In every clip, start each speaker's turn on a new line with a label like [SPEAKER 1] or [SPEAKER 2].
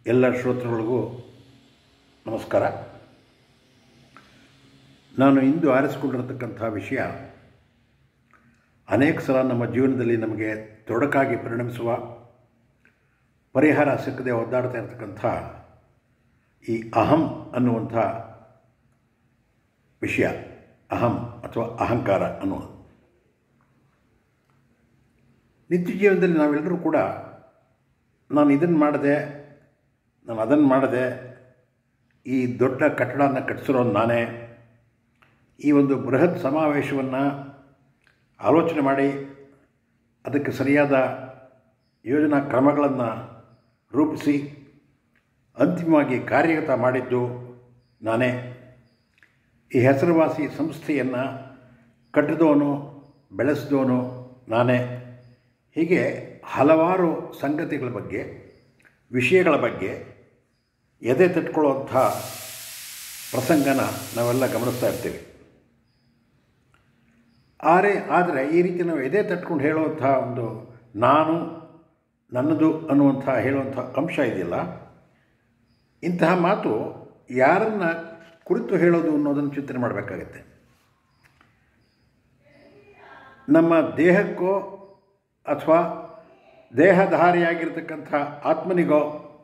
[SPEAKER 1] ಎಲ್ಲ ಶ್ರೋತೃಗಳಿಗೂ ನಮಸ್ಕಾರ ನಾನು ಇಂದು ಆರಿಸಿಕೊಂಡಿರತಕ್ಕಂಥ ವಿಷಯ ಅನೇಕ ಸಲ ನಮ್ಮ ಜೀವನದಲ್ಲಿ ನಮಗೆ ತೊಡಕಾಗಿ ಪರಿಣಮಿಸುವ ಪರಿಹಾರ ಸಿಕ್ಕದೆ ಒದ್ದಾಡ್ತಾ ಇರತಕ್ಕಂಥ ಈ ಅಹಂ ಅನ್ನುವಂಥ ವಿಷಯ ಅಹಂ ಅಥವಾ ಅಹಂಕಾರ ಅನ್ನುವುದು ನಿತ್ಯ ಜೀವನದಲ್ಲಿ ನಾವೆಲ್ಲರೂ ಕೂಡ ನಾನು ಇದನ್ನು ಮಾಡಿದೆ ನಾನು ಅದನ್ನು ಮಾಡಿದೆ ಈ ದೊಡ್ಡ ಕಟ್ಟಡನ ಕಟ್ಟಿಸಿರೋದು ನಾನೇ ಈ ಒಂದು ಬೃಹತ್ ಸಮಾವೇಶವನ್ನು ಆಲೋಚನೆ ಮಾಡಿ ಅದಕ್ಕೆ ಸರಿಯಾದ ಯೋಜನಾ ಕ್ರಮಗಳನ್ನು ರೂಪಿಸಿ ಅಂತಿಮವಾಗಿ ಕಾರ್ಯಗತ ಮಾಡಿದ್ದು ನಾನೇ ಈ ಹೆಸರುವಾಸಿ ಸಂಸ್ಥೆಯನ್ನು ಕಟ್ಟಿದವನು ಬೆಳೆಸಿದವನು ನಾನೇ ಹೀಗೆ ಹಲವಾರು ಸಂಗತಿಗಳ ಬಗ್ಗೆ ವಿಷಯಗಳ ಬಗ್ಗೆ ಎದೆ ತಟ್ಕೊಳ್ಳುವಂಥ ಪ್ರಸಂಗನ ನಾವೆಲ್ಲ ಗಮನಿಸ್ತಾ ಇರ್ತೀವಿ ಆದರೆ ಆದರೆ ಈ ರೀತಿ ನಾವು ಎದೆ ತಟ್ಕೊಂಡು ಹೇಳುವಂಥ ಒಂದು ನಾನು ನನ್ನದು ಅನ್ನುವಂಥ ಹೇಳುವಂಥ ಅಂಶ ಇದೆಯಲ್ಲ ಇಂತಹ ಮಾತು ಯಾರನ್ನ ಕುರಿತು ಹೇಳೋದು ಅನ್ನೋದನ್ನು ಚಿಂತನೆ ಮಾಡಬೇಕಾಗತ್ತೆ ನಮ್ಮ ದೇಹಕ್ಕೋ ಅಥವಾ ದೇಹಧಾರಿಯಾಗಿರ್ತಕ್ಕಂಥ ಆತ್ಮನಿಗೋ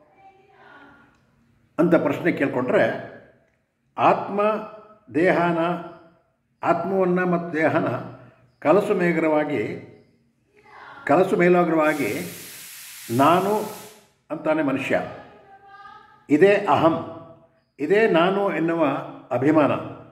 [SPEAKER 1] ಅಂತ ಪ್ರಶ್ನೆ ಕೇಳಿಕೊಂಡ್ರೆ ಆತ್ಮ ದೇಹನ ಆತ್ಮವನ್ನು ಮತ್ತು ದೇಹನ ಕಲಸು ಮೇಘರವಾಗಿ ಕಲಸು ಮೇಲಾಗ್ರವಾಗಿ ನಾನು ಅಂತಾನೆ ಮನುಷ್ಯ ಇದೇ ಅಹಂ ಇದೇ ನಾನು ಎನ್ನುವ ಅಭಿಮಾನ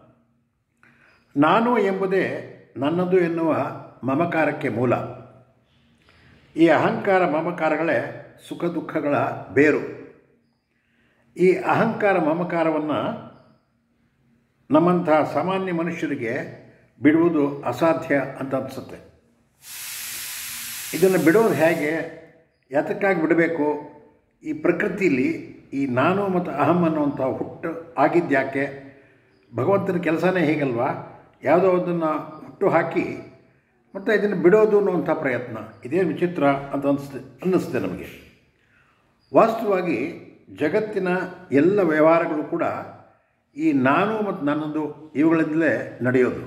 [SPEAKER 1] ನಾನು ಎಂಬುದೇ ನನ್ನದು ಎನ್ನುವ ಮಮಕಾರಕ್ಕೆ ಮೂಲ ಈ ಅಹಂಕಾರ ಮಮಕಾರಗಳೇ ಸುಖ ದುಃಖಗಳ ಬೇರು ಈ ಅಹಂಕಾರ ಮಮಕಾರವನ್ನು ನಮ್ಮಂಥ ಸಾಮಾನ್ಯ ಮನುಷ್ಯರಿಗೆ ಬಿಡುವುದು ಅಸಾಧ್ಯ ಅಂತ ಅನಿಸುತ್ತೆ ಇದನ್ನು ಬಿಡೋದು ಹೇಗೆ ಯಾತಕ್ಕಾಗಿ ಬಿಡಬೇಕು ಈ ಪ್ರಕೃತಿಯಲ್ಲಿ ಈ ನಾನು ಮತ್ತು ಅಹಂ ಅನ್ನುವಂಥ ಹುಟ್ಟು ಆಗಿದ್ಯಾಕೆ ಭಗವಂತನ ಕೆಲಸನೇ ಹೀಗಲ್ವಾ ಯಾವುದೋ ಅದನ್ನು ಹುಟ್ಟು ಹಾಕಿ ಮತ್ತು ಇದನ್ನು ಬಿಡೋದು ಅನ್ನುವಂಥ ಪ್ರಯತ್ನ ಇದೇ ವಿಚಿತ್ರ ಅಂತ ಅನಿಸ್ತೆ ಅನ್ನಿಸ್ತೆ ನಮಗೆ ವಾಸ್ತವವಾಗಿ ಜಗತ್ತಿನ ಎಲ್ಲ ವ್ಯವಹಾರಗಳು ಕೂಡ ಈ ನಾನು ಮತ್ತು ನನ್ನದು ಇವುಗಳಿಂದಲೇ ನಡೆಯೋದು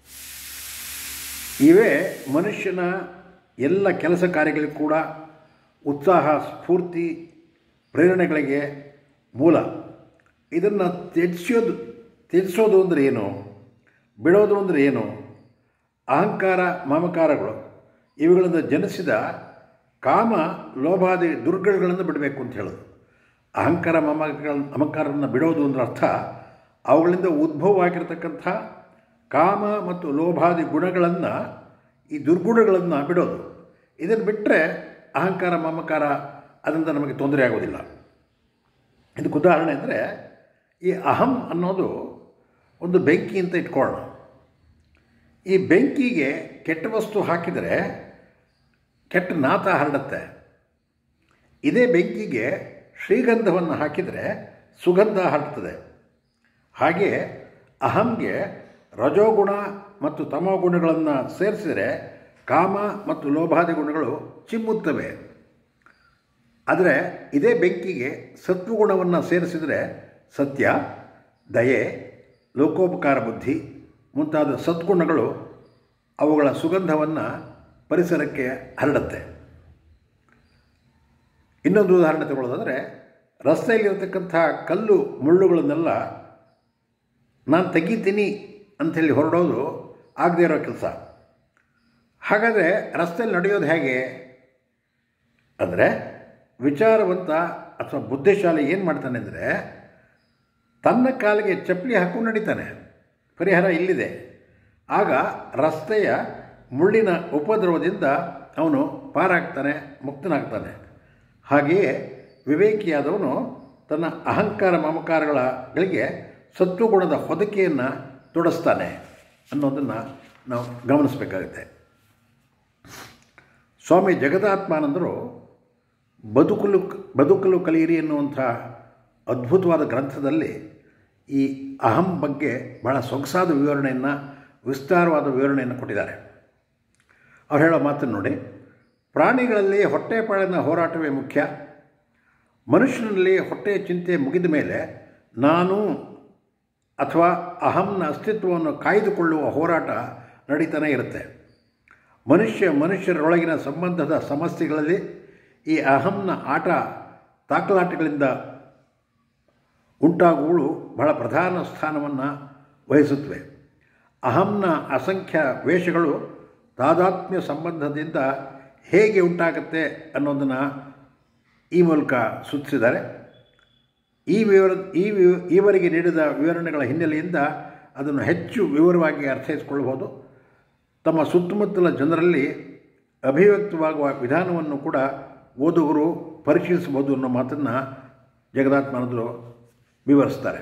[SPEAKER 1] ಇವೇ ಮನುಷ್ಯನ ಎಲ್ಲ ಕೆಲಸ ಕಾರ್ಯಗಳಿಗೂ ಕೂಡ ಉತ್ಸಾಹ ಸ್ಫೂರ್ತಿ ಪ್ರೇರಣೆಗಳಿಗೆ ಮೂಲ ಇದನ್ನು ತ್ಯಜಿಸೋದು ತ್ಯಜಿಸೋದು ಅಂದರೆ ಏನು ಬಿಡೋದು ಅಂದರೆ ಏನು ಅಹಂಕಾರ ಮಮಕಾರಗಳು ಇವುಗಳಿಂದ ಜನಿಸಿದ ಕಾಮ ಲೋಭಾದಿ ದುರ್ಗಗಳನ್ನು ಬಿಡಬೇಕು ಅಂತ ಹೇಳೋದು ಅಹಂಕಾರ ಮಮಗಳ ಮಮಕಾರವನ್ನು ಬಿಡೋದು ಅಂದ್ರೆ ಅರ್ಥ ಅವುಗಳಿಂದ ಉದ್ಭವವಾಗಿರ್ತಕ್ಕಂಥ ಕಾಮ ಮತ್ತು ಲೋಭಾದಿ ಗುಣಗಳನ್ನು ಈ ದುರ್ಗುಣಗಳನ್ನು ಬಿಡೋದು ಇದನ್ನು ಬಿಟ್ಟರೆ ಅಹಂಕಾರ ಮಮಕಾರ ಅದರಿಂದ ನಮಗೆ ತೊಂದರೆ ಆಗೋದಿಲ್ಲ ಇದಕ್ಕೆ ಉದಾಹರಣೆ ಅಂದರೆ ಈ ಅಹಂ ಅನ್ನೋದು ಒಂದು ಬೆಂಕಿ ಅಂತ ಇಟ್ಕೊಳ್ಳೋಣ ಈ ಬೆಂಕಿಗೆ ಕೆಟ್ಟ ವಸ್ತು ಹಾಕಿದರೆ ಕೆಟ್ಟ ನಾತ ಹರಡುತ್ತೆ ಇದೇ ಬೆಂಕಿಗೆ ಶ್ರೀಗಂಧವನ್ನು ಹಾಕಿದರೆ ಸುಗಂಧ ಹರಡ್ತದೆ ಹಾಗೆ ಅಹಂಗೆ ರಜೋಗುಣ ಮತ್ತು ತಮೋಗುಣಗಳನ್ನು ಸೇರಿಸಿದರೆ ಕಾಮ ಮತ್ತು ಲೋಭಾದಿ ಗುಣಗಳು ಚಿಮ್ಮುತ್ತವೆ ಆದರೆ ಇದೇ ಬೆಂಕಿಗೆ ಸತ್ವಗುಣವನ್ನು ಸೇರಿಸಿದರೆ ಸತ್ಯ ದಯೆ ಲೋಕೋಪಕಾರ ಬುದ್ಧಿ ಮುಂತಾದ ಸದ್ಗುಣಗಳು ಅವುಗಳ ಸುಗಂಧವನ್ನು ಪರಿಸರಕ್ಕೆ ಹರಡುತ್ತೆ ಇನ್ನೊಂದು ಉದಾಹರಣೆ ತಗೊಳ್ಳೋದಾದರೆ ರಸ್ತೆಯಲ್ಲಿರತಕ್ಕಂಥ ಕಲ್ಲು ಮುಳ್ಳುಗಳನ್ನೆಲ್ಲ ನಾನು ತೆಗಿತೀನಿ ಅಂಥೇಳಿ ಹೊರಡೋದು ಆಗದೇ ಇರೋ ಕೆಲಸ ಹಾಗಾದರೆ ರಸ್ತೆಯಲ್ಲಿ ನಡೆಯೋದು ಹೇಗೆ ಅಂದರೆ ವಿಚಾರವಂತ ಅಥವಾ ಬುದ್ಧಿಶಾಲಿ ಏನು ಮಾಡ್ತಾನೆ ಅಂದರೆ ತನ್ನ ಕಾಲಿಗೆ ಚಪ್ಪಲಿ ಹಾಕೊಂಡು ನಡೀತಾನೆ ಪರಿಹಾರ ಇಲ್ಲಿದೆ ಆಗ ರಸ್ತೆಯ ಮುಳ್ಳಿನ ಉಪದ್ರವದಿಂದ ಅವನು ಪಾರಾಗ್ತಾನೆ ಮುಕ್ತನಾಗ್ತಾನೆ ಹಾಗೆಯೇ ವಿವೇಕಿಯಾದವನು ತನ್ನ ಅಹಂಕಾರ ಮಮಕಾರಗಳಿಗೆ ಸತ್ವಗುಣದ ಹೊದಿಕೆಯನ್ನು ತೊಡಸ್ತಾನೆ ಅನ್ನೋದನ್ನು ನಾವು ಗಮನಿಸಬೇಕಾಗುತ್ತೆ ಸ್ವಾಮಿ ಜಗದಾತ್ಮಾನಂದರು ಬದುಕಲು ಬದುಕಲು ಕಲಿಯಿರಿ ಎನ್ನುವಂಥ ಅದ್ಭುತವಾದ ಗ್ರಂಥದಲ್ಲಿ ಈ ಅಹಂ ಬಗ್ಗೆ ಬಹಳ ಸೊಗಸಾದ ವಿವರಣೆಯನ್ನು ವಿಸ್ತಾರವಾದ ವಿವರಣೆಯನ್ನು ಕೊಟ್ಟಿದ್ದಾರೆ ಅವ್ರು ಹೇಳೋ ಮಾತನ್ನು ನೋಡಿ ಪ್ರಾಣಿಗಳಲ್ಲಿ ಹೊಟ್ಟೆಪಾಳಿನ ಹೋರಾಟವೇ ಮುಖ್ಯ ಮನುಷ್ಯನಲ್ಲಿ ಹೊಟ್ಟೆಯ ಚಿಂತೆ ಮುಗಿದ ಮೇಲೆ ನಾನು ಅಥವಾ ಅಹಂನ ಅಸ್ತಿತ್ವವನ್ನು ಕಾಯ್ದುಕೊಳ್ಳುವ ಹೋರಾಟ ನಡೀತಾನೆ ಇರುತ್ತೆ ಮನುಷ್ಯ ಮನುಷ್ಯರೊಳಗಿನ ಸಂಬಂಧದ ಸಮಸ್ಯೆಗಳಲ್ಲಿ ಈ ಅಹಂನ ಆಟ ತಾಕಲಾಟಗಳಿಂದ ಉಂಟಾಗುವಳು ಬಹಳ ಪ್ರಧಾನ ಸ್ಥಾನವನ್ನು ವಹಿಸುತ್ತವೆ ಅಹಂನ ಅಸಂಖ್ಯ ವೇಷಗಳು ತಾದಾತ್ಮ್ಯ ಸಂಬಂಧದಿಂದ ಹೇಗೆ ಉಂಟಾಗುತ್ತೆ ಅನ್ನೋದನ್ನು ಈ ಮೂಲಕ ಸೂಚಿಸಿದ್ದಾರೆ ಈ ವಿವರ ಈ ವಿ ಈವರೆಗೆ ನೀಡಿದ ವಿವರಣೆಗಳ ಹಿನ್ನೆಲೆಯಿಂದ ಅದನ್ನು ಹೆಚ್ಚು ವಿವರವಾಗಿ ಅರ್ಥೈಸಿಕೊಳ್ಳಬಹುದು ತಮ್ಮ ಸುತ್ತಮುತ್ತಲ ಜನರಲ್ಲಿ ಅಭಿವ್ಯಕ್ತವಾಗುವ ವಿಧಾನವನ್ನು ಕೂಡ ಓದುಗರು ಪರೀಕ್ಷಿಸಬಹುದು ಅನ್ನೋ ಮಾತನ್ನು ಜಗದಾತ್ಮಾನಂದರು ವಿವರಿಸ್ತಾರೆ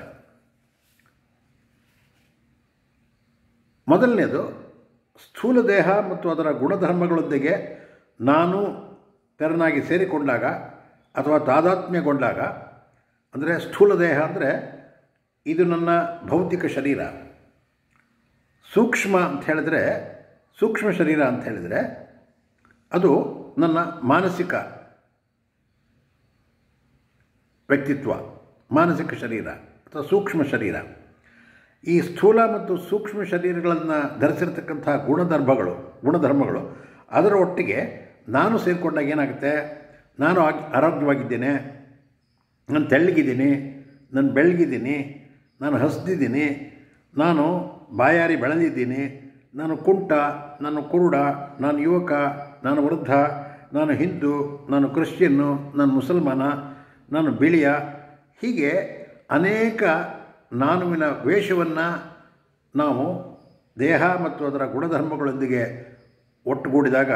[SPEAKER 1] ಮೊದಲನೇದು ಸ್ಥೂಲ ದೇಹ ಮತ್ತು ಅದರ ಗುಣಧರ್ಮಗಳೊಂದಿಗೆ ನಾನು ತೆರನಾಗಿ ಸೇರಿಕೊಂಡಾಗ ಅಥವಾ ತಾದಾತ್ಮ್ಯಗೊಂಡಾಗ ಅಂದರೆ ಸ್ಥೂಲ ದೇಹ ಅಂದರೆ ಇದು ನನ್ನ ಭೌತಿಕ ಶರೀರ ಸೂಕ್ಷ್ಮ ಅಂತ ಹೇಳಿದ್ರೆ ಸೂಕ್ಷ್ಮ ಶರೀರ ಅಂತ ಹೇಳಿದರೆ ಅದು ನನ್ನ ಮಾನಸಿಕ ವ್ಯಕ್ತಿತ್ವ ಮಾನಸಿಕ ಶರೀರ ಅಥವಾ ಸೂಕ್ಷ್ಮ ಶರೀರ ಈ ಸ್ಥೂಲ ಮತ್ತು ಸೂಕ್ಷ್ಮ ಶರೀರಗಳನ್ನು ಧರಿಸಿರ್ತಕ್ಕಂಥ ಗುಣಧರ್ಮಗಳು ಗುಣಧರ್ಮಗಳು ಅದರ ಒಟ್ಟಿಗೆ ನಾನು ಸೇರಿಕೊಂಡಾಗ ಏನಾಗುತ್ತೆ ನಾನು ಆಗಿ ಆರೋಗ್ಯವಾಗಿದ್ದೇನೆ ನಾನು ತೆಳ್ಳಗಿದ್ದೀನಿ ನಾನು ಬೆಳಗಿದ್ದೀನಿ ನಾನು ಹಸ್ದಿದ್ದೀನಿ ನಾನು ಬಾಯಾರಿ ಬೆಳೆದಿದ್ದೀನಿ ನಾನು ಕುಂಟ ನಾನು ಕುರುಡ ನಾನು ಯುವಕ ನಾನು ವೃದ್ಧ ನಾನು ಹಿಂದೂ ನಾನು ಕ್ರಿಶ್ಚಿಯನ್ನು ನಾನು ಮುಸಲ್ಮಾನ ನಾನು ಬಿಳಿಯ ಹೀಗೆ ಅನೇಕ ನಾನುವಿನ ವೇಷವನ್ನು ನಾವು ದೇಹ ಮತ್ತು ಅದರ ಗುಣಧರ್ಮಗಳೊಂದಿಗೆ ಒಟ್ಟುಗೂಡಿದಾಗ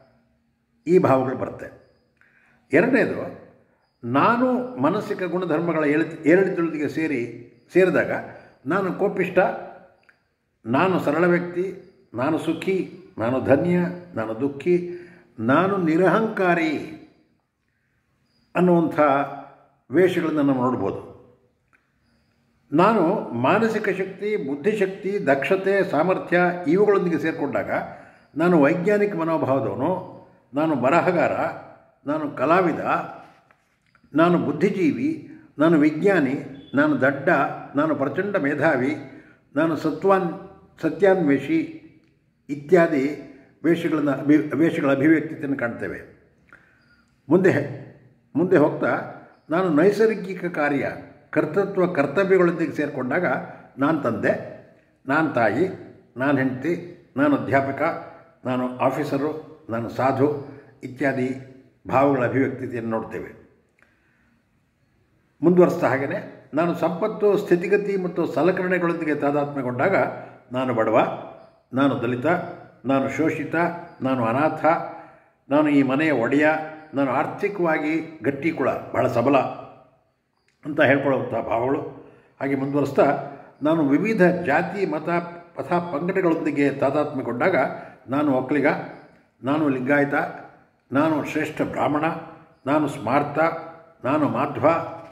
[SPEAKER 1] ಈ ಭಾವಗಳು ಬರುತ್ತೆ ಎರಡನೇದು ನಾನು ಮಾನಸಿಕ ಗುಣಧರ್ಮಗಳ ಏಳಿ ಏರಿಳಿತದೊಂದಿಗೆ ಸೇರಿ ಸೇರಿದಾಗ ನಾನು ಕೋಪಿಷ್ಟ ನಾನು ಸರಳ ವ್ಯಕ್ತಿ ನಾನು ಸುಖಿ ನಾನು ಧನ್ಯ ನಾನು ದುಃಖಿ ನಾನು ನಿರಹಂಕಾರಿ ಅನ್ನುವಂಥ ವೇಷಗಳನ್ನು ನಾವು ನೋಡ್ಬೋದು ನಾನು ಮಾನಸಿಕ ಶಕ್ತಿ ಬುದ್ಧಿಶಕ್ತಿ ದಕ್ಷತೆ ಸಾಮರ್ಥ್ಯ ಇವುಗಳೊಂದಿಗೆ ಸೇರಿಕೊಂಡಾಗ ನಾನು ವೈಜ್ಞಾನಿಕ ಮನೋಭಾವದವನು ನಾನು ಬರಹಗಾರ ನಾನು ಕಲಾವಿದ ನಾನು ಬುದ್ಧಿಜೀವಿ ನಾನು ವಿಜ್ಞಾನಿ ನಾನು ದಡ್ಡ ನಾನು ಪ್ರಚಂಡ ಮೇಧಾವಿ ನಾನು ಸತ್ವಾನ್ ಸತ್ಯಾನ್ವೇಷಿ ಇತ್ಯಾದಿ ವೇಷಗಳನ್ನು ಅಭಿ ವೇಷಗಳ ಅಭಿವ್ಯಕ್ತಿಯನ್ನು ಕಾಣ್ತೇವೆ ಮುಂದೆ ಮುಂದೆ ಹೋಗ್ತಾ ನಾನು ನೈಸರ್ಗಿಕ ಕಾರ್ಯ ಕರ್ತೃತ್ವ ಕರ್ತವ್ಯಗಳೊಂದಿಗೆ ಸೇರಿಕೊಂಡಾಗ ನಾನು ತಂದೆ ನಾನು ತಾಯಿ ನಾನು ಹೆಂಡತಿ ನಾನು ಅಧ್ಯಾಪಕ ನಾನು ಆಫೀಸರು ನಾನು ಸಾಧು ಇತ್ಯಾದಿ ಭಾವಗಳ ಅಭಿವ್ಯಕ್ತಿಯನ್ನು ನೋಡ್ತೇವೆ ಮುಂದುವರಿಸ್ತಾ ಹಾಗೆಯೇ ನಾನು ಸಂಪತ್ತು ಸ್ಥಿತಿಗತಿ ಮತ್ತು ಸಲಕರಣೆಗಳೊಂದಿಗೆ ತಾದಾತ್ಮ್ಯಗೊಂಡಾಗ ನಾನು ಬಡವ ನಾನು ದಲಿತ ನಾನು ಶೋಷಿತ ನಾನು ಅನಾಥ ನಾನು ಈ ಮನೆಯ ಒಡೆಯ ನಾನು ಆರ್ಥಿಕವಾಗಿ ಗಟ್ಟಿ ಕುಳ ಬಹಳ ಸಬಲ ಅಂತ ಹೇಳ್ಕೊಳ್ಳುವಂಥ ಭಾವಗಳು ಹಾಗೆ ಮುಂದುವರಿಸ್ತಾ ನಾನು ವಿವಿಧ ಜಾತಿ ಮತ ಪಥ ಪಂಗಡಗಳೊಂದಿಗೆ ತಾದಾತ್ಮ್ಯಗೊಂಡಾಗ ನಾನು ಒಕ್ಕಲಿಗ ನಾನು ಲಿಂಗಾಯತ ನಾನು ಶ್ರೇಷ್ಠ ಬ್ರಾಹ್ಮಣ ನಾನು ಸ್ಮಾರ್ತ ನಾನು ಮಾಧ್ವ